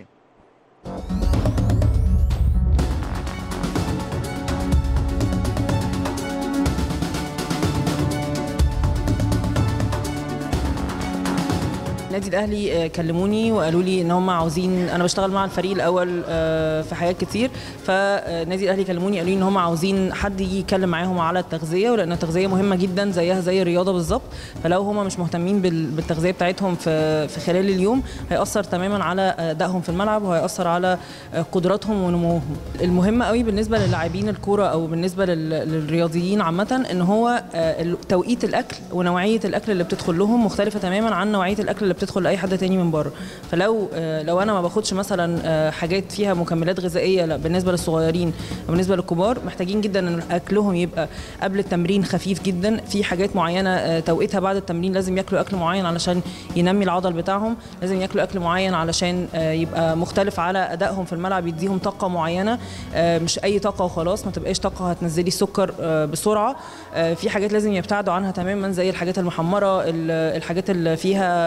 النادي الاهلي آه، كلموني وقالوا لي ان هم عاوزين انا بشتغل مع الفريق الاول آه، في حاجات كتير فالنادي الاهلي كلموني قالوا لي ان هم عاوزين حد يجي يتكلم معاهم على التغذيه ولان التغذيه مهمه جدا زيها زي الرياضه بالظبط فلو هم مش مهتمين بال- بالتغذيه بتاعتهم في في خلال اليوم هياثر تماما على ادائهم في الملعب وهياثر على آه، قدراتهم ونموهم المهم قوي بالنسبه للاعبين الكوره او بالنسبه لل- للرياضيين عامه ان هو آه، ال- توقيت الاكل ونوعيه الاكل اللي بتدخل لهم مختلفه تماما عن نوعيه الاكل اللي بتدخل لاي حد تاني من بره فلو آه، لو انا ما باخدش مثلا آه، حاجات فيها مكملات غذائيه لا بالنسبه للصغيرين وبالنسبه للكبار محتاجين جدا ان اكلهم يبقى قبل التمرين خفيف جدا في حاجات معينه آه، توقيتها بعد التمرين لازم ياكلوا اكل معين علشان ينمي العضل بتاعهم لازم ياكلوا اكل معين علشان آه، يبقى مختلف على ادائهم في الملعب يديهم طاقه معينه آه، مش اي طاقه وخلاص ما تبقاش طاقه هتنزلي السكر آه، بسرعه آه، في حاجات لازم يبتعدوا عنها تماما زي الحاجات المحمره ال- الحاجات اللي فيها آه،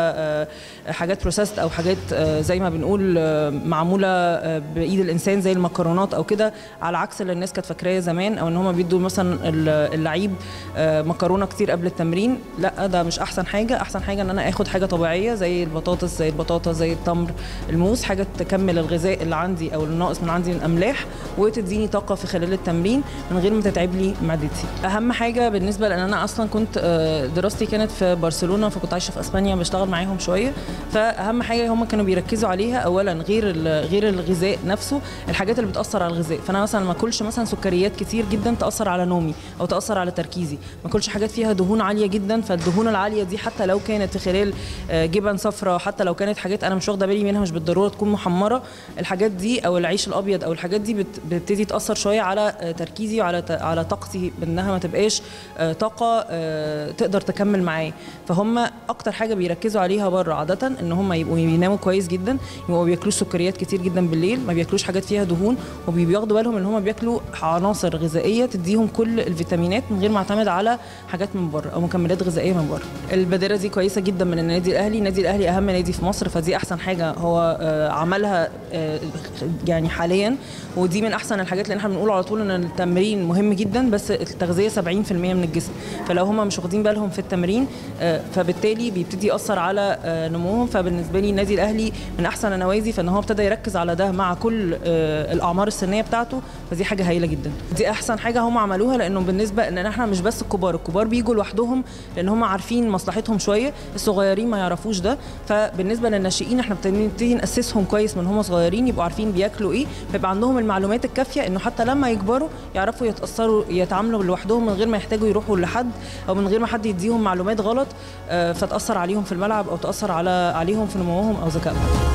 حاجات بروسيسد او حاجات آه، زي ما بنقول آه، معموله آه، بايد الانسان زي المكرونات او كده على عكس اللي الناس كانت فاكراه زمان او ان هم بيدوا مثلا ال- اللعيب آه، مكرونه كتير قبل التمرين لا ده مش احسن حاجه احسن حاجه ان انا اخد حاجه طبيعيه زي البطاطس زي البطاطا زي التمر الموز حاجه تكمل الغذاء اللي عندي او الناقص من عندي من املاح وتديني طاقه في خلال التمرين من غير ما تتعب لي معدتي اهم حاجه بالنسبه لان انا اصلا كنت آه، دراستي كانت في برشلونه فكنت عايشه في اسبانيا بشتغل معاهم شويه فاهم حاجه هم كانوا بيركزوا عليها اولا غير ال- غير الغذاء نفسه الحاجات اللي بتاثر على الغذاء فانا مثلا ما اكلش مثلا سكريات كتير جدا تاثر على نومي او تاثر على تركيزي ما اكلش حاجات فيها دهون عاليه جدا فالدهون العاليه دي حتى لو كانت في خلال آه، جبن صفراء حتى لو كانت حاجات انا مش واخده بالي منها مش بالضروره تكون محمره الحاجات دي او العيش الابيض او الحاجات دي بت- بتبتدي تاثر شويه على آه، تركيزي وعلى ت- على طاقتي بانها ما تبقاش آه، طاقه آه، تقدر تكمل معايا فهم اكتر حاجه بيركزوا عليها بره عاده ان هم يبقوا بيناموا كويس جدا يبقوا ما بياكلوش سكريات كتير جدا بالليل ما بياكلوش حاجات فيها دهون وبياخدوا بالهم ان هم بياكلوا عناصر غذائيه تديهم كل الفيتامينات من غير ما اعتمد على حاجات من بره او مكملات غذائيه من بره البادره دي كويسه جدا من النادي الاهلي النادي الاهلي اهم نادي في مصر فدي احسن حاجه هو آه، عملها آه، يعني حاليا ودي من احسن الحاجات اللي احنا بنقول على طول ان التمرين مهم جدا بس التغذيه 70% من الجسم فلو هم مش واخدين بالهم في التمرين آه، فبالتالي بيبتدي ياثر على آه، نموهم فبالنسبه لي النادي الاهلي من احسن النوادي فان هو ابتدى يركز على ده مع كل آه، الاعمار السنيه بتاعته فدي حاجه هايله جدا دي احسن حاجه هم عملوها لانه بالنسبه ان احنا مش بس الكبار الكبار بيجوا لوحدهم لان هم عارفين مصلحتهم شويه الصغيرين ما يعرفوش ده فبالنسبه للناشئين احنا بنبتدي ناسسهم كويس من هم صغيرين يبقوا عارفين بياكلوا ايه فيبقى عندهم المعلومات الكافيه انه حتى لما يكبروا يعرفوا يتاثروا يتعاملوا لوحدهم من غير ما يحتاجوا يروحوا لحد او من غير ما حد يديهم معلومات غلط آه، فتاثر عليهم في الملعب او تاثر على عليهم في نموهم او ذكائهم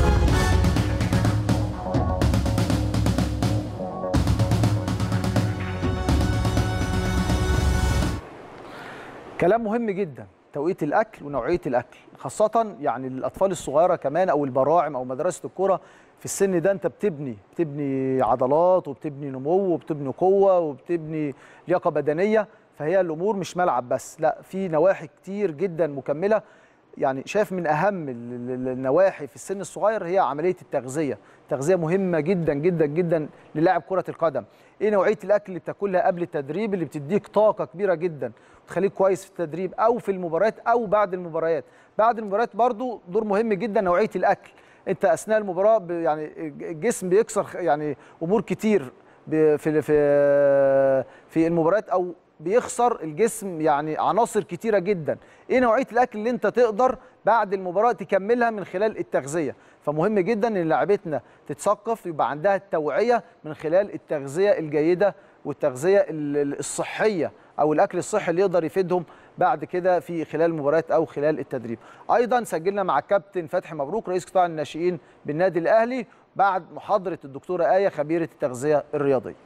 كلام مهم جدا توقيت الاكل ونوعيه الاكل خاصه يعني الاطفال الصغيره كمان او البراعم او مدرسه الكره في السن ده انت بتبني بتبني عضلات وبتبني نمو وبتبني قوه وبتبني لياقه بدنيه فهي الامور مش ملعب بس لا في نواحي كتير جدا مكمله يعني شايف من اهم ال- ال- النواحي في السن الصغير هي عمليه التغذيه التغذيه مهمه جدا جدا جدا للاعب كره القدم ايه نوعيه الاكل اللي بتاكلها قبل التدريب اللي بتديك طاقه كبيره جدا وتخليك كويس في التدريب او في المباريات او بعد المباريات بعد المباريات برضو دور مهم جدا نوعيه الاكل انت اثناء المباراه ب- يعني الجسم بيكسر خ- يعني امور كتير ب- في في في المباريات او بيخسر الجسم يعني عناصر كتيره جدا ايه نوعيه الاكل اللي انت تقدر بعد المباراه تكملها من خلال التغذيه فمهم جدا ان لاعبتنا تتثقف يبقى عندها التوعيه من خلال التغذيه الجيده والتغذيه ال- ال- الصحيه او الاكل الصحي اللي يقدر يفيدهم بعد كده في خلال المباريات او خلال التدريب ايضا سجلنا مع الكابتن فتحي مبروك رئيس قطاع الناشئين بالنادي الاهلي بعد محاضره الدكتوره ايه خبيره التغذيه الرياضيه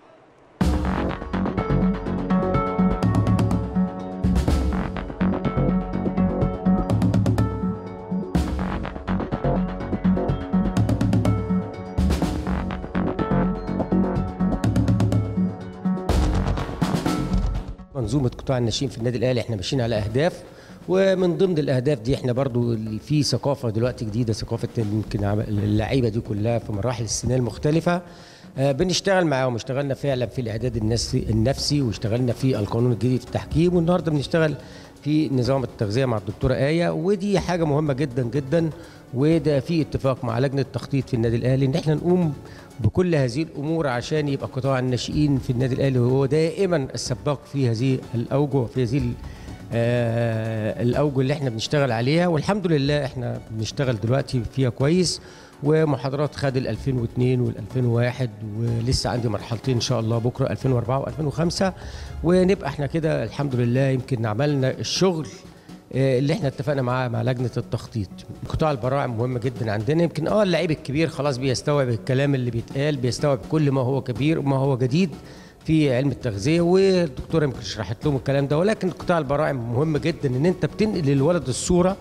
منظومه قطاع الناشئين في النادي الاهلي احنا ماشيين على اهداف ومن ضمن الاهداف دي احنا برضو في ثقافه دلوقتي جديده ثقافه يمكن عم- اللعيبه دي كلها في مراحل السنيه المختلفه آه، بنشتغل معاهم اشتغلنا فعلا في الاعداد النفسي النفسي واشتغلنا في القانون الجديد في التحكيم والنهارده بنشتغل في نظام التغذيه مع الدكتوره ايه ودي حاجه مهمه جدا جدا وده في اتفاق مع لجنه التخطيط في النادي الاهلي ان احنا نقوم بكل هذه الامور عشان يبقى قطاع الناشئين في النادي الاهلي هو دائما السباق في هذه الاوجه وفي هذه ال- آه، الاوجه اللي احنا بنشتغل عليها والحمد لله احنا بنشتغل دلوقتي فيها كويس ومحاضرات خد ال 2002 وال 2001 ولسه عندي مرحلتين ان شاء الله بكره 2004 و2005 ونبقى احنا كده الحمد لله يمكن عملنا الشغل آه، اللي احنا اتفقنا معاه مع لجنه التخطيط قطاع البراعم مهم جدا عندنا يمكن اه اللعيب الكبير خلاص بيستوعب الكلام اللي بيتقال بيستوعب كل ما هو كبير وما هو جديد في علم التغذيه والدكتوره يمكن شرحت لهم الكلام ده ولكن قطاع البراعم مهم جدا ان انت بتنقل للولد الصوره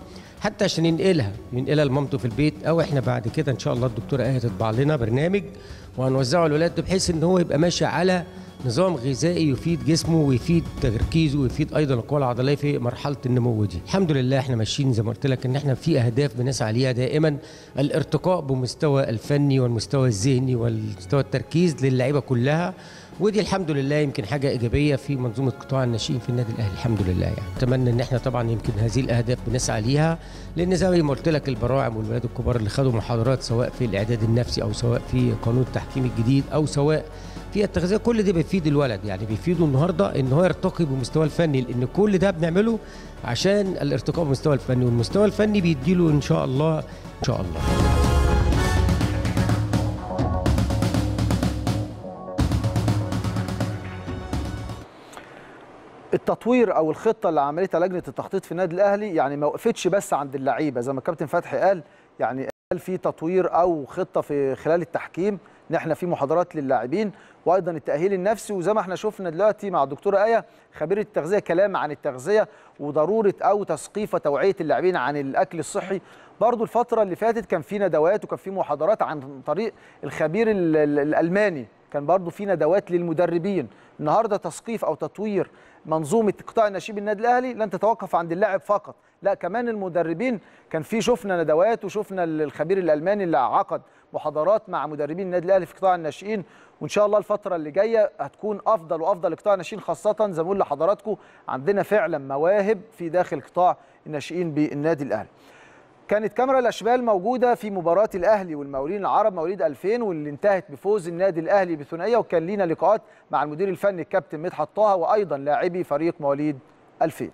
حتى عشان ينقلها ينقلها لمامته في البيت او احنا بعد كده ان شاء الله الدكتوره ايه تطبع لنا برنامج وهنوزعه للولاد بحيث ان هو يبقى ماشي على نظام غذائي يفيد جسمه ويفيد تركيزه ويفيد ايضا القوى العضليه في مرحله النمو دي الحمد لله احنا ماشيين زي ما قلت لك ان احنا في اهداف بنسعى ليها دائما الارتقاء بمستوى الفني والمستوى الذهني والمستوى التركيز للعيبه كلها ودي الحمد لله يمكن حاجه ايجابيه في منظومه قطاع الناشئين في النادي الاهلي الحمد لله يعني اتمنى ان احنا طبعا يمكن هذه الاهداف بنسعى ليها لان زي ما قلت لك البراعم والولاد الكبار اللي خدوا محاضرات سواء في الاعداد النفسي او سواء في قانون التحكيم الجديد او سواء في التغذيه كل ده بيفيد الولد يعني بيفيده النهارده ان هو يرتقي بمستواه الفني لان كل ده بنعمله عشان الارتقاء بمستوى الفني والمستوى الفني بيديله ان شاء الله ان شاء الله التطوير او الخطه اللي عملتها لجنه التخطيط في النادي الاهلي يعني ما وقفتش بس عند اللعيبه زي ما الكابتن فتحي قال يعني قال في تطوير او خطه في خلال التحكيم ان احنا في محاضرات للاعبين وايضا التاهيل النفسي وزي ما احنا شفنا دلوقتي مع الدكتوره ايه خبيره التغذيه كلام عن التغذيه وضروره او تثقيف وتوعيه اللاعبين عن الاكل الصحي برضو الفتره اللي فاتت كان في ندوات وكان في محاضرات عن طريق الخبير ال- ال- الالماني كان برضو في ندوات للمدربين النهارده تثقيف او تطوير منظومه قطاع الناشئين النادي الاهلي لن تتوقف عند اللاعب فقط لا كمان المدربين كان في شفنا ندوات وشفنا الخبير الالماني اللي عقد محاضرات مع مدربين النادي الاهلي في قطاع الناشئين وان شاء الله الفتره اللي جايه هتكون افضل وافضل لقطاع الناشئين خاصه زي ما بقول لحضراتكم عندنا فعلا مواهب في داخل قطاع الناشئين بالنادي الاهلي كانت كاميرا الاشبال موجوده في مباراه الاهلي والمقاولين العرب مواليد 2000 واللي انتهت بفوز النادي الاهلي بثنائيه وكان لينا لقاءات مع المدير الفني الكابتن مدحت طه وايضا لاعبي فريق مواليد 2000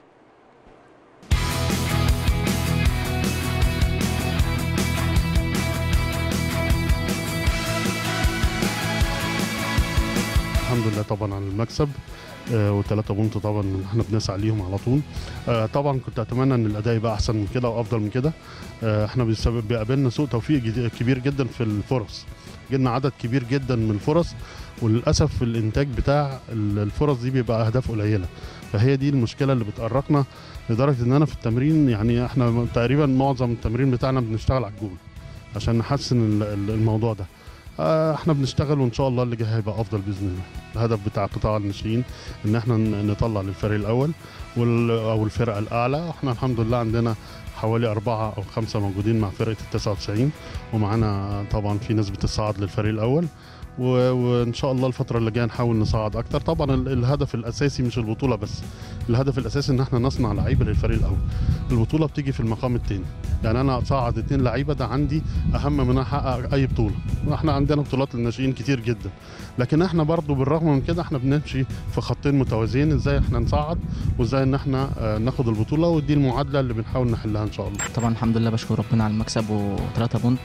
الحمد لله طبعا على المكسب آه وثلاثة بونت طبعا احنا بنسعى ليهم على طول آه طبعا كنت اتمنى ان الاداء يبقى احسن من كده وافضل من كده آه احنا بسبب بيقابلنا سوء توفيق جدي- كبير جدا في الفرص جبنا عدد كبير جدا من الفرص وللاسف الانتاج بتاع ال- الفرص دي بيبقى اهداف قليله فهي دي المشكله اللي بتقرقنا لدرجه ان انا في التمرين يعني احنا تقريبا معظم التمرين بتاعنا بنشتغل على الجول عشان نحسن ال- ال- الموضوع ده آه، احنا بنشتغل وان شاء الله اللي جاي هيبقى افضل باذن الله الهدف بتاع قطاع الناشئين ان احنا ن- نطلع للفريق الاول وال- او الفرقه الاعلى احنا الحمد لله عندنا حوالي أربعة أو خمسة موجودين مع فرقة التسعة وتسعين ومعانا طبعا في ناس بتصعد للفريق الأول و- وإن شاء الله الفترة اللي جاية نحاول نصعد أكتر طبعا ال- الهدف الأساسي مش البطولة بس الهدف الأساسي إن احنا نصنع لعيبة للفريق الأول البطولة بتيجي في المقام التاني يعني أنا أصعد اتنين لعيبة ده عندي أهم من أن أحقق أي بطولة احنا عندنا بطولات للناشئين كتير جدا لكن احنا برضو بالرغم من كده احنا بنمشي في خطين متوازيين ازاي احنا نصعد وازاي ان احنا آه، ناخد البطوله ودي المعادله اللي بنحاول نحلها ان شاء الله طبعا الحمد لله بشكر ربنا على المكسب و3 بونت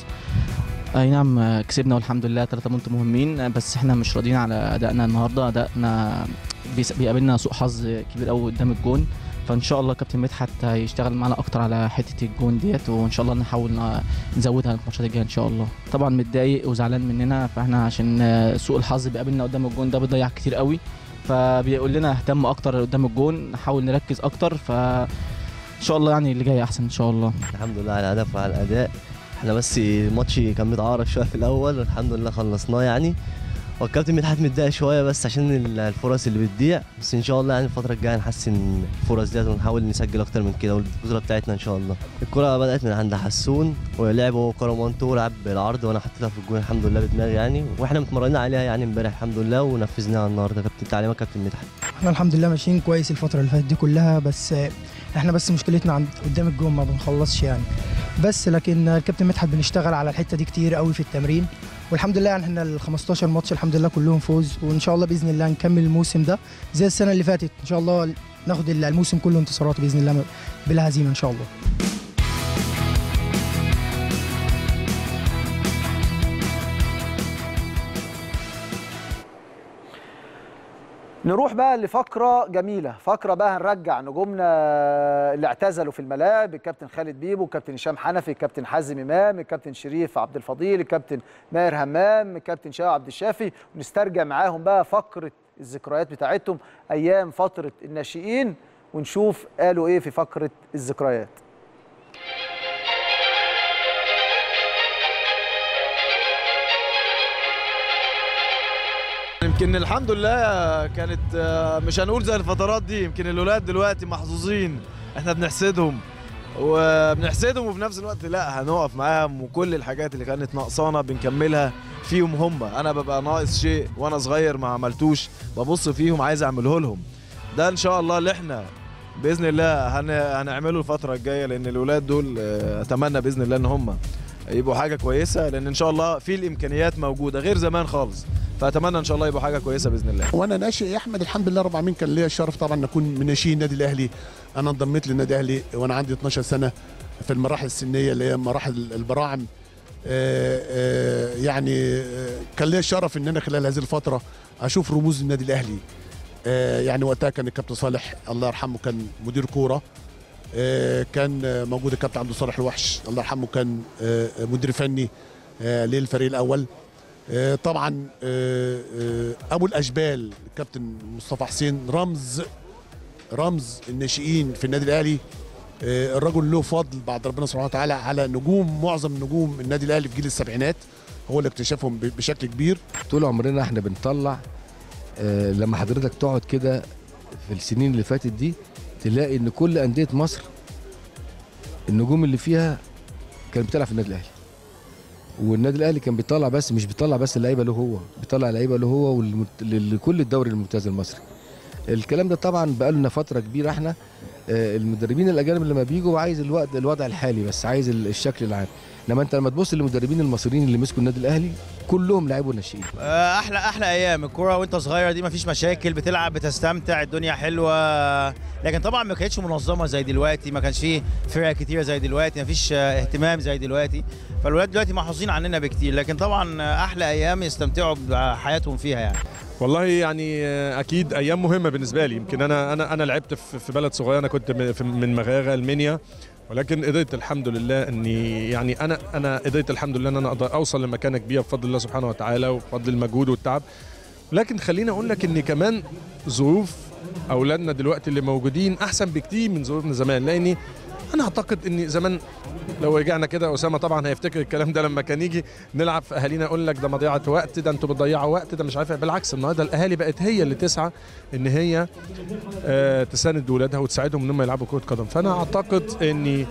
اي نعم آه، كسبنا والحمد لله 3 بونت مهمين آه، بس احنا مش راضيين على ادائنا النهارده ادائنا بيس- بيقابلنا سوء حظ كبير قوي قدام الجون فان شاء الله كابتن مدحت هيشتغل معانا اكتر على حته الجون ديت وان شاء الله نحاول ن- نزودها في الماتشات الجايه ان شاء الله طبعا متضايق وزعلان مننا فاحنا عشان آه، سوء الحظ بيقابلنا قدام الجون ده بيضيع كتير قوي فبيقول لنا اهتم اكتر قدام الجون نحاول نركز اكتر ف ان شاء الله يعني اللي جاي احسن ان شاء الله الحمد لله على الهدف وعلى الاداء احنا بس الماتش كان متعارف شويه في الاول والحمد لله خلصناه يعني والكابتن مدحت متضايق شويه بس عشان ال- الفرص اللي بتضيع بس ان شاء الله يعني الفتره الجايه نحسن الفرص ديت ونحاول نسجل اكتر من كده والبطوله بتاعتنا ان شاء الله الكره بدات من عند حسون ولعب هو كره مونتو ولعب بالعرض وانا حطيتها في الجون الحمد لله بدماغي يعني واحنا متمرنين عليها يعني امبارح الحمد لله ونفذناها النهارده كابتن تعليمات كابتن مدحت احنا الحمد لله ماشيين كويس الفترة اللي فاتت دي كلها بس آه، احنا بس مشكلتنا عند قدام الجون ما بنخلصش يعني بس لكن آه، الكابتن مدحت بنشتغل على الحتة دي كتير قوي في التمرين والحمد لله يعني احنا ال 15 ماتش الحمد لله كلهم فوز وان شاء الله باذن الله نكمل الموسم ده زي السنة اللي فاتت ان شاء الله ناخد الموسم كله انتصارات باذن الله بلا هزيمة ان شاء الله نروح بقى لفقرة جميلة فقرة بقى هنرجع نجومنا اللي اعتزلوا في الملاعب الكابتن خالد بيبو الكابتن هشام حنفي الكابتن حازم إمام الكابتن شريف عبد الفضيل الكابتن ماهر همام الكابتن شاو عبد الشافي ونسترجع معاهم بقى فقرة الذكريات بتاعتهم أيام فترة الناشئين ونشوف قالوا إيه في فقرة الذكريات يمكن الحمد لله كانت آه، مش هنقول زي الفترات دي يمكن الولاد دلوقتي محظوظين احنا بنحسدهم وبنحسدهم وفي نفس الوقت لا هنقف معاهم وكل الحاجات اللي كانت ناقصانا بنكملها فيهم هم انا ببقى ناقص شيء وانا صغير ما عملتوش ببص فيهم عايز اعمله لهم ده ان شاء الله اللي احنا باذن الله هن... هنعمله الفتره الجايه لان الولاد دول آه، اتمنى باذن الله ان هم يبقوا حاجه كويسه لان ان شاء الله في الامكانيات موجوده غير زمان خالص فاتمنى ان شاء الله يبقوا حاجه كويسه باذن الله وانا ناشئ يا احمد الحمد لله رب العالمين كان ليا الشرف طبعا ان اكون من ناشئين النادي الاهلي انا انضميت للنادي الاهلي وانا عندي 12 سنه في المراحل السنيه اللي هي مراحل البراعم آه، آه، يعني آه، كان ليا الشرف ان انا خلال هذه الفتره اشوف رموز النادي الاهلي آه، يعني وقتها كان الكابتن صالح الله يرحمه كان مدير كوره آه، كان آه، موجود الكابتن عبد الصالح الوحش الله يرحمه كان آه، مدير فني آه، للفريق الاول آه، طبعا آه، آه، ابو الاشبال الكابتن مصطفى حسين رمز رمز الناشئين في النادي الاهلي آه، الرجل له فضل بعد ربنا سبحانه وتعالى على نجوم معظم نجوم النادي الاهلي في جيل السبعينات هو اللي اكتشفهم ب- بشكل كبير طول عمرنا احنا بنطلع آه، لما حضرتك تقعد كده في السنين اللي فاتت دي تلاقي ان كل انديه مصر النجوم اللي فيها كانت بتلعب في النادي الاهلي والنادي الاهلي كان بيطلع بس مش بيطلع بس اللعيبه له هو بيطلع لعيبه له هو والمت- لكل الدوري الممتاز المصري الكلام ده طبعا بقى لنا فتره كبيره احنا آه، المدربين الاجانب لما بيجوا عايز الوقت الوضع الحالي بس عايز ال- الشكل العام انما انت لما تبص للمدربين المصريين اللي مسكوا النادي الاهلي كلهم لعيبه ناشئين آه، احلى احلى ايام الكوره وانت صغير دي مفيش مشاكل بتلعب بتستمتع الدنيا حلوه لكن طبعا ما كانتش منظمه زي دلوقتي ما كانش فيه فرق كتيره زي دلوقتي مفيش آه، اهتمام زي دلوقتي فالولاد دلوقتي محظوظين عننا بكتير لكن طبعا آه، احلى ايام يستمتعوا بحياتهم فيها يعني والله يعني آه، اكيد ايام مهمه بالنسبه لي يمكن انا انا انا لعبت في في بلد صغيره انا كنت من- في- من مغاغه المنيا ولكن قدرت الحمد لله اني يعني انا انا قدرت الحمد لله ان انا اقدر اوصل لمكانه كبيره بفضل الله سبحانه وتعالى وبفضل المجهود والتعب لكن خليني اقول لك ان كمان ظروف اولادنا دلوقتي اللي موجودين احسن بكتير من ظروفنا زمان لاني انا اعتقد ان زمان لو رجعنا كده اسامه طبعا هيفتكر الكلام ده لما كان يجي نلعب في اهالينا يقول لك ده مضيعه وقت ده انتوا بتضيعوا وقت ده مش عارف إيه. بالعكس النهارده الاهالي بقت هي اللي تسعى ان هي آه تساند ولادها وتساعدهم ان هم يلعبوا كره قدم فانا اعتقد اني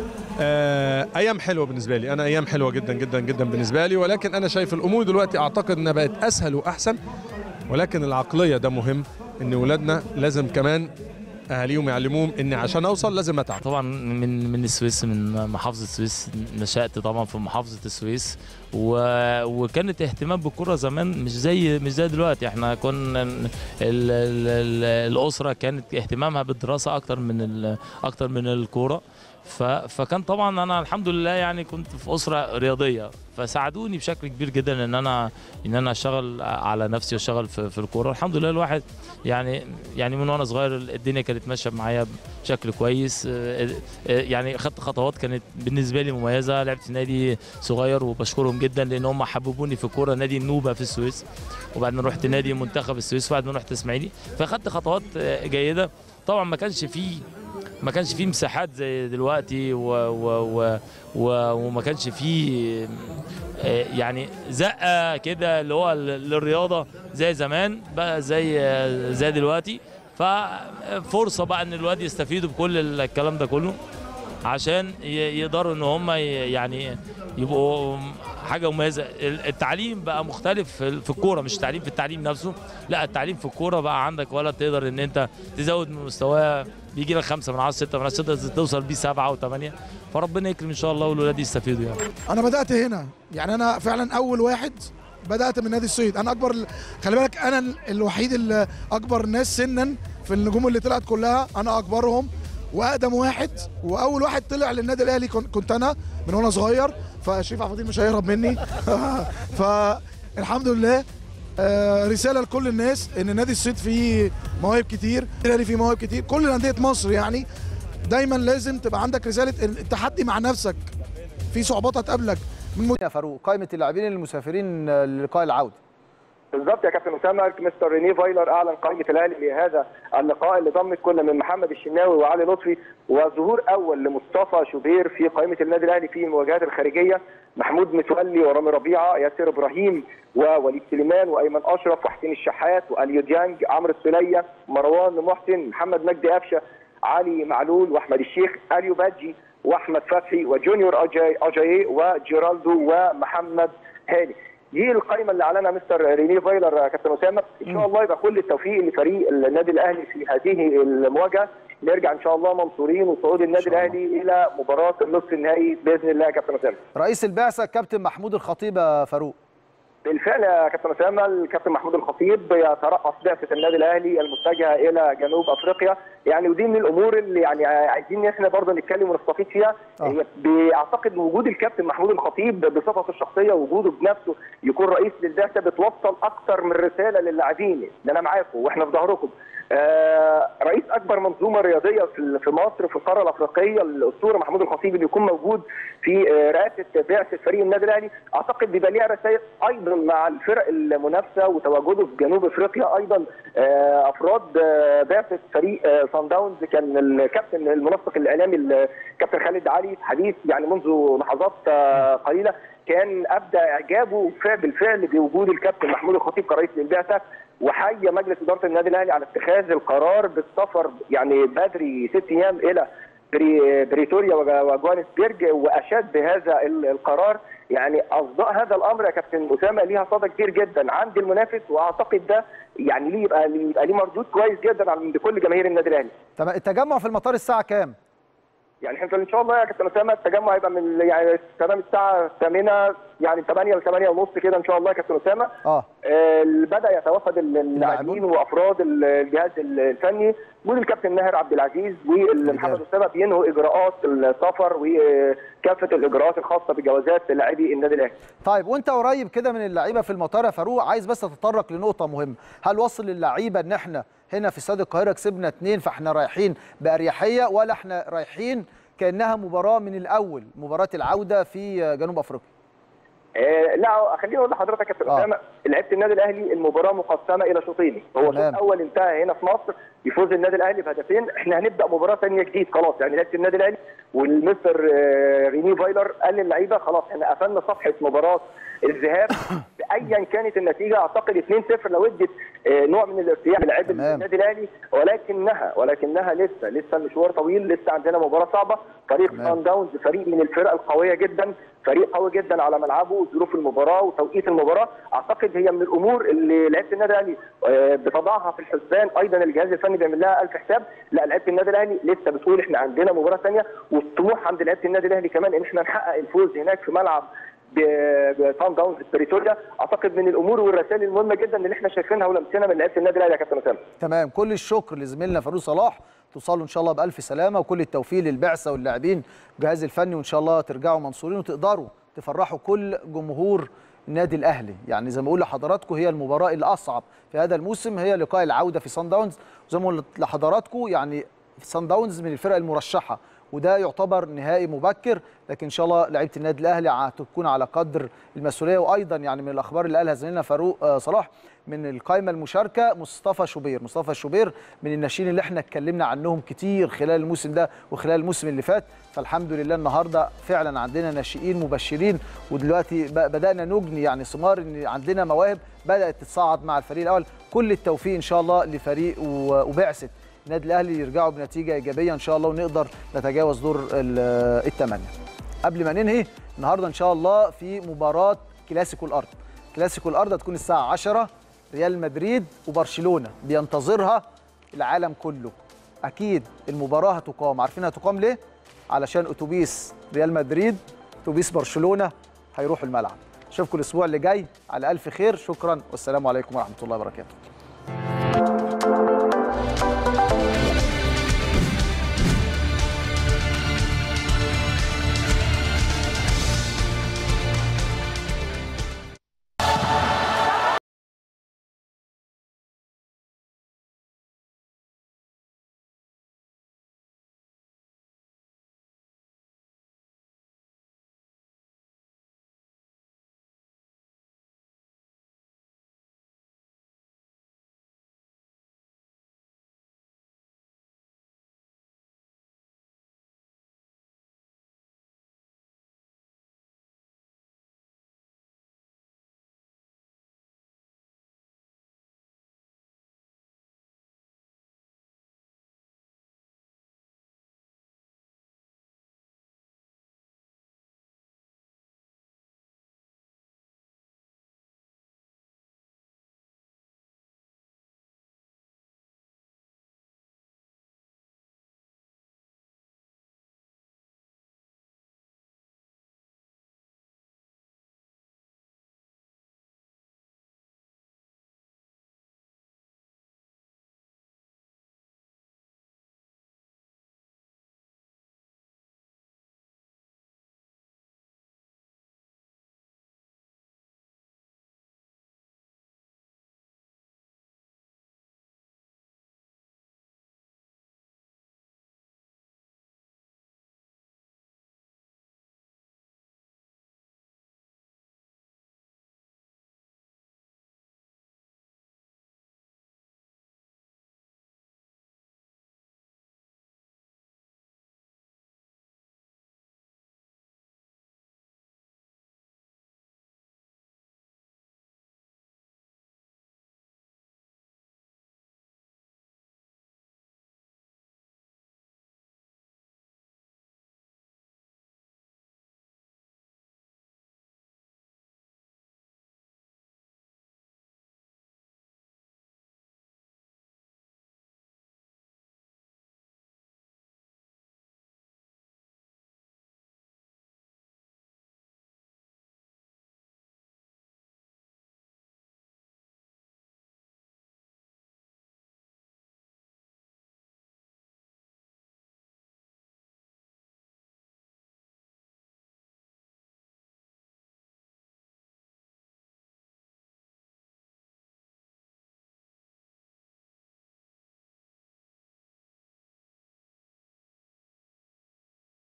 آه ايام حلوه بالنسبه لي انا ايام حلوه جدا جدا جدا بالنسبه لي ولكن انا شايف الامور دلوقتي اعتقد انها بقت اسهل واحسن ولكن العقليه ده مهم ان ولادنا لازم كمان اهاليهم يعلموهم ان عشان اوصل لازم اتعب طبعا من من السويس من محافظه السويس نشات طبعا في محافظه السويس و... وكانت اهتمام بالكره زمان مش زي مش زي دلوقتي احنا كنا ال... ال... ال... الاسره كانت اهتمامها بالدراسه اكتر من ال... اكتر من الكوره ف... فكان طبعا انا الحمد لله يعني كنت في اسره رياضيه فساعدوني بشكل كبير جدا ان انا ان انا اشتغل على نفسي واشتغل في, في الكوره الحمد لله الواحد يعني يعني من وانا صغير الدنيا كانت ماشيه معايا بشكل كويس آه، آه، يعني خدت خطوات كانت بالنسبه لي مميزه لعبت في نادي صغير وبشكرهم جدا لان هم حببوني في الكوره نادي النوبه في السويس وبعدين رحت نادي منتخب السويس وبعدين رحت اسماعيلي فخدت خطوات آه، جيده طبعا ما كانش فيه ما كانش فيه مساحات زي دلوقتي و و و و وما كانش فيه آه، يعني زقه كده اللي هو للرياضه زي زمان بقى زي آه، زي دلوقتي ففرصه بقى ان الواد يستفيدوا بكل الكلام ده كله عشان ي- يقدروا ان هم ي- يعني يبقوا حاجه مميزه التعليم بقى مختلف في في الكوره مش التعليم في التعليم نفسه لا التعليم في الكوره بقى عندك ولد تقدر ان انت تزود من مستواه بيجي لك خمسه من عشره سته من عشره تقدر توصل بيه سبعه وثمانيه فربنا يكرم ان شاء الله والولاد يستفيدوا يعني انا بدات هنا يعني انا فعلا اول واحد بدات من نادي الصيد انا اكبر خلي بالك انا ال- الوحيد اللي اكبر ناس سنا في النجوم اللي طلعت كلها انا اكبرهم واقدم واحد واول واحد طلع للنادي الاهلي كن- كنت انا من وانا صغير فشريف عبد الفضيل مش هيهرب مني فالحمد لله آه، رساله لكل الناس ان نادي الصيد فيه مواهب كتير الاهلي فيه مواهب كتير كل انديه مصر يعني دايما لازم تبقى عندك رساله التحدي مع نفسك في صعوبات هتقابلك من يا فاروق قائمه اللاعبين المسافرين للقاء العوده بالظبط يا كابتن اسامه مستر ريني فايلر اعلن قائمه الاهلي لهذا اللقاء اللي ضمت كل من محمد الشناوي وعلي لطفي وظهور اول لمصطفى شوبير في قائمه النادي الاهلي في المواجهات الخارجيه محمود متولي ورامي ربيعه ياسر ابراهيم ووليد سليمان وايمن اشرف وحسين الشحات واليو ديانج عمرو السليه مروان محسن محمد مجدي قفشه علي معلول واحمد الشيخ اليو بادجي واحمد فتحي وجونيور اجاي اجاي وجيرالدو ومحمد هاني دي القائمه اللي اعلنها مستر ريني فايلر يا كابتن اسامه ان شاء الله يبقى كل التوفيق لفريق النادي الاهلي في هذه المواجهه نرجع ان شاء الله منصورين وصعود النادي الاهلي الى مباراه النصف النهائي باذن الله يا كابتن اسامه رئيس البعثه الكابتن محمود الخطيب يا فاروق بالفعل يا كابتن اسامه الكابتن محمود الخطيب يترأس بعثه النادي الاهلي المتجهه الى جنوب افريقيا يعني ودي من الامور اللي يعني عايزين احنا برضه نتكلم ونستفيد فيها هي اعتقد وجود الكابتن محمود الخطيب بصفته الشخصيه وجوده بنفسه يكون رئيس للبعثه بتوصل اكثر من رساله للاعبين ان انا معاكم واحنا في ظهركم آه رئيس اكبر منظومه رياضيه في في مصر في القاره الافريقيه الاسطوره محمود الخطيب اللي يكون موجود في آه رئاسه بعثه فريق النادي الاهلي اعتقد بيبقى ليها رسائل ايضا مع الفرق المنافسه وتواجده في جنوب افريقيا ايضا آه افراد بعثه فريق صن داونز كان الكابتن المنسق الاعلامي الكابتن خالد علي حديث يعني منذ لحظات قليله كان ابدى اعجابه بالفعل بوجود الكابتن محمود الخطيب كرئيس للبعثه وحي مجلس اداره النادي الاهلي على اتخاذ القرار بالسفر يعني بدري ست ايام الى بريتوريا وجوانسبيرج واشاد بهذا القرار يعني اصداء هذا الامر يا كابتن اسامه ليها صدى كبير جدا عند المنافس واعتقد ده يعني ليه يبقى ليه يبقى ليه مردود كويس جدا عند كل جماهير النادي الاهلي. تمام التجمع في المطار الساعه كام؟ يعني احنا ان شاء الله يا كابتن اسامه التجمع هيبقى من يعني تمام الساعه 8 يعني 8 ل 8 ونص كده ان شاء الله يا كابتن اسامه اه آه بدا يتوافد اللاعبين وافراد الجهاز الفني والكابتن ماهر عبد العزيز ومحمد اسامه بينهوا اجراءات السفر وكافه الاجراءات الخاصه بجوازات لاعبي النادي الاهلي. طيب وانت قريب كده من اللعيبه في المطار يا فاروق عايز بس اتطرق لنقطه مهمه، هل وصل للعيبه ان احنا هنا في استاد القاهره كسبنا اثنين فاحنا رايحين باريحيه ولا احنا رايحين كانها مباراه من الاول مباراه العوده في جنوب افريقيا آه لا خليني اقول لحضرتك يا كابتن اسامه لعيبه النادي الاهلي المباراه مقسمه الى شوطين هو شوط اول انتهى هنا في مصر يفوز النادي الاهلي بهدفين احنا هنبدا مباراه ثانيه جديد خلاص يعني لعيبه النادي الاهلي والمستر آه ريني فايلر قال للعيبه خلاص احنا قفلنا صفحه مباراه الذهاب ايا كانت النتيجه اعتقد 2-0 لو ادت آه نوع من الارتياح للاعيبه النادي الاهلي ولكنها ولكنها لسه لسه المشوار طويل لسه عندنا مباراه صعبه فريق سان داونز فريق من الفرق القويه جدا فريق قوي جدا على ملعبه ظروف المباراه وتوقيت المباراه اعتقد هي من الامور اللي لعيبه النادي الاهلي بتضعها في الحسبان ايضا الجهاز الفني بيعمل لها الف حساب لا لعيبه النادي الاهلي لسه بتقول احنا عندنا مباراه ثانيه والطموح عند لعيبه النادي الاهلي كمان ان احنا نحقق الفوز هناك في ملعب بتاون داونز في بريتوريا اعتقد من الامور والرسائل المهمه جدا اللي احنا شايفينها ولمسنا من لعيبه النادي الاهلي يا كابتن اسامه تمام كل الشكر لزميلنا فاروق صلاح توصلوا ان شاء الله بالف سلامه وكل التوفيق للبعثه واللاعبين الجهاز الفني وان شاء الله ترجعوا منصورين وتقدروا تفرحوا كل جمهور النادي الاهلي يعني زي ما بقول لحضراتكم هي المباراه الاصعب في هذا الموسم هي لقاء العوده في سان داونز وزي ما قلت لحضراتكم يعني سان داونز من الفرق المرشحه وده يعتبر نهائي مبكر لكن ان شاء الله لعيبه النادي الاهلي هتكون على قدر المسؤوليه وايضا يعني من الاخبار اللي قالها زميلنا فاروق صلاح من القائمه المشاركه مصطفى شوبير مصطفى شوبير من الناشئين اللي احنا اتكلمنا عنهم كتير خلال الموسم ده وخلال الموسم اللي فات فالحمد لله النهارده فعلا عندنا ناشئين مبشرين ودلوقتي بدانا نجني يعني ثمار ان عندنا مواهب بدات تتصاعد مع الفريق الاول كل التوفيق ان شاء الله لفريق وبعثه النادي الاهلي يرجعوا بنتيجه ايجابيه ان شاء الله ونقدر نتجاوز دور الثمانيه قبل ما ننهي النهارده ان شاء الله في مباراه كلاسيكو الارض كلاسيكو الارض هتكون الساعه 10 ريال مدريد وبرشلونه بينتظرها العالم كله اكيد المباراه هتقام عارفين هتقام ليه علشان اتوبيس ريال مدريد اتوبيس برشلونه هيروحوا الملعب اشوفكم الاسبوع اللي جاي على الف خير شكرا والسلام عليكم ورحمه الله وبركاته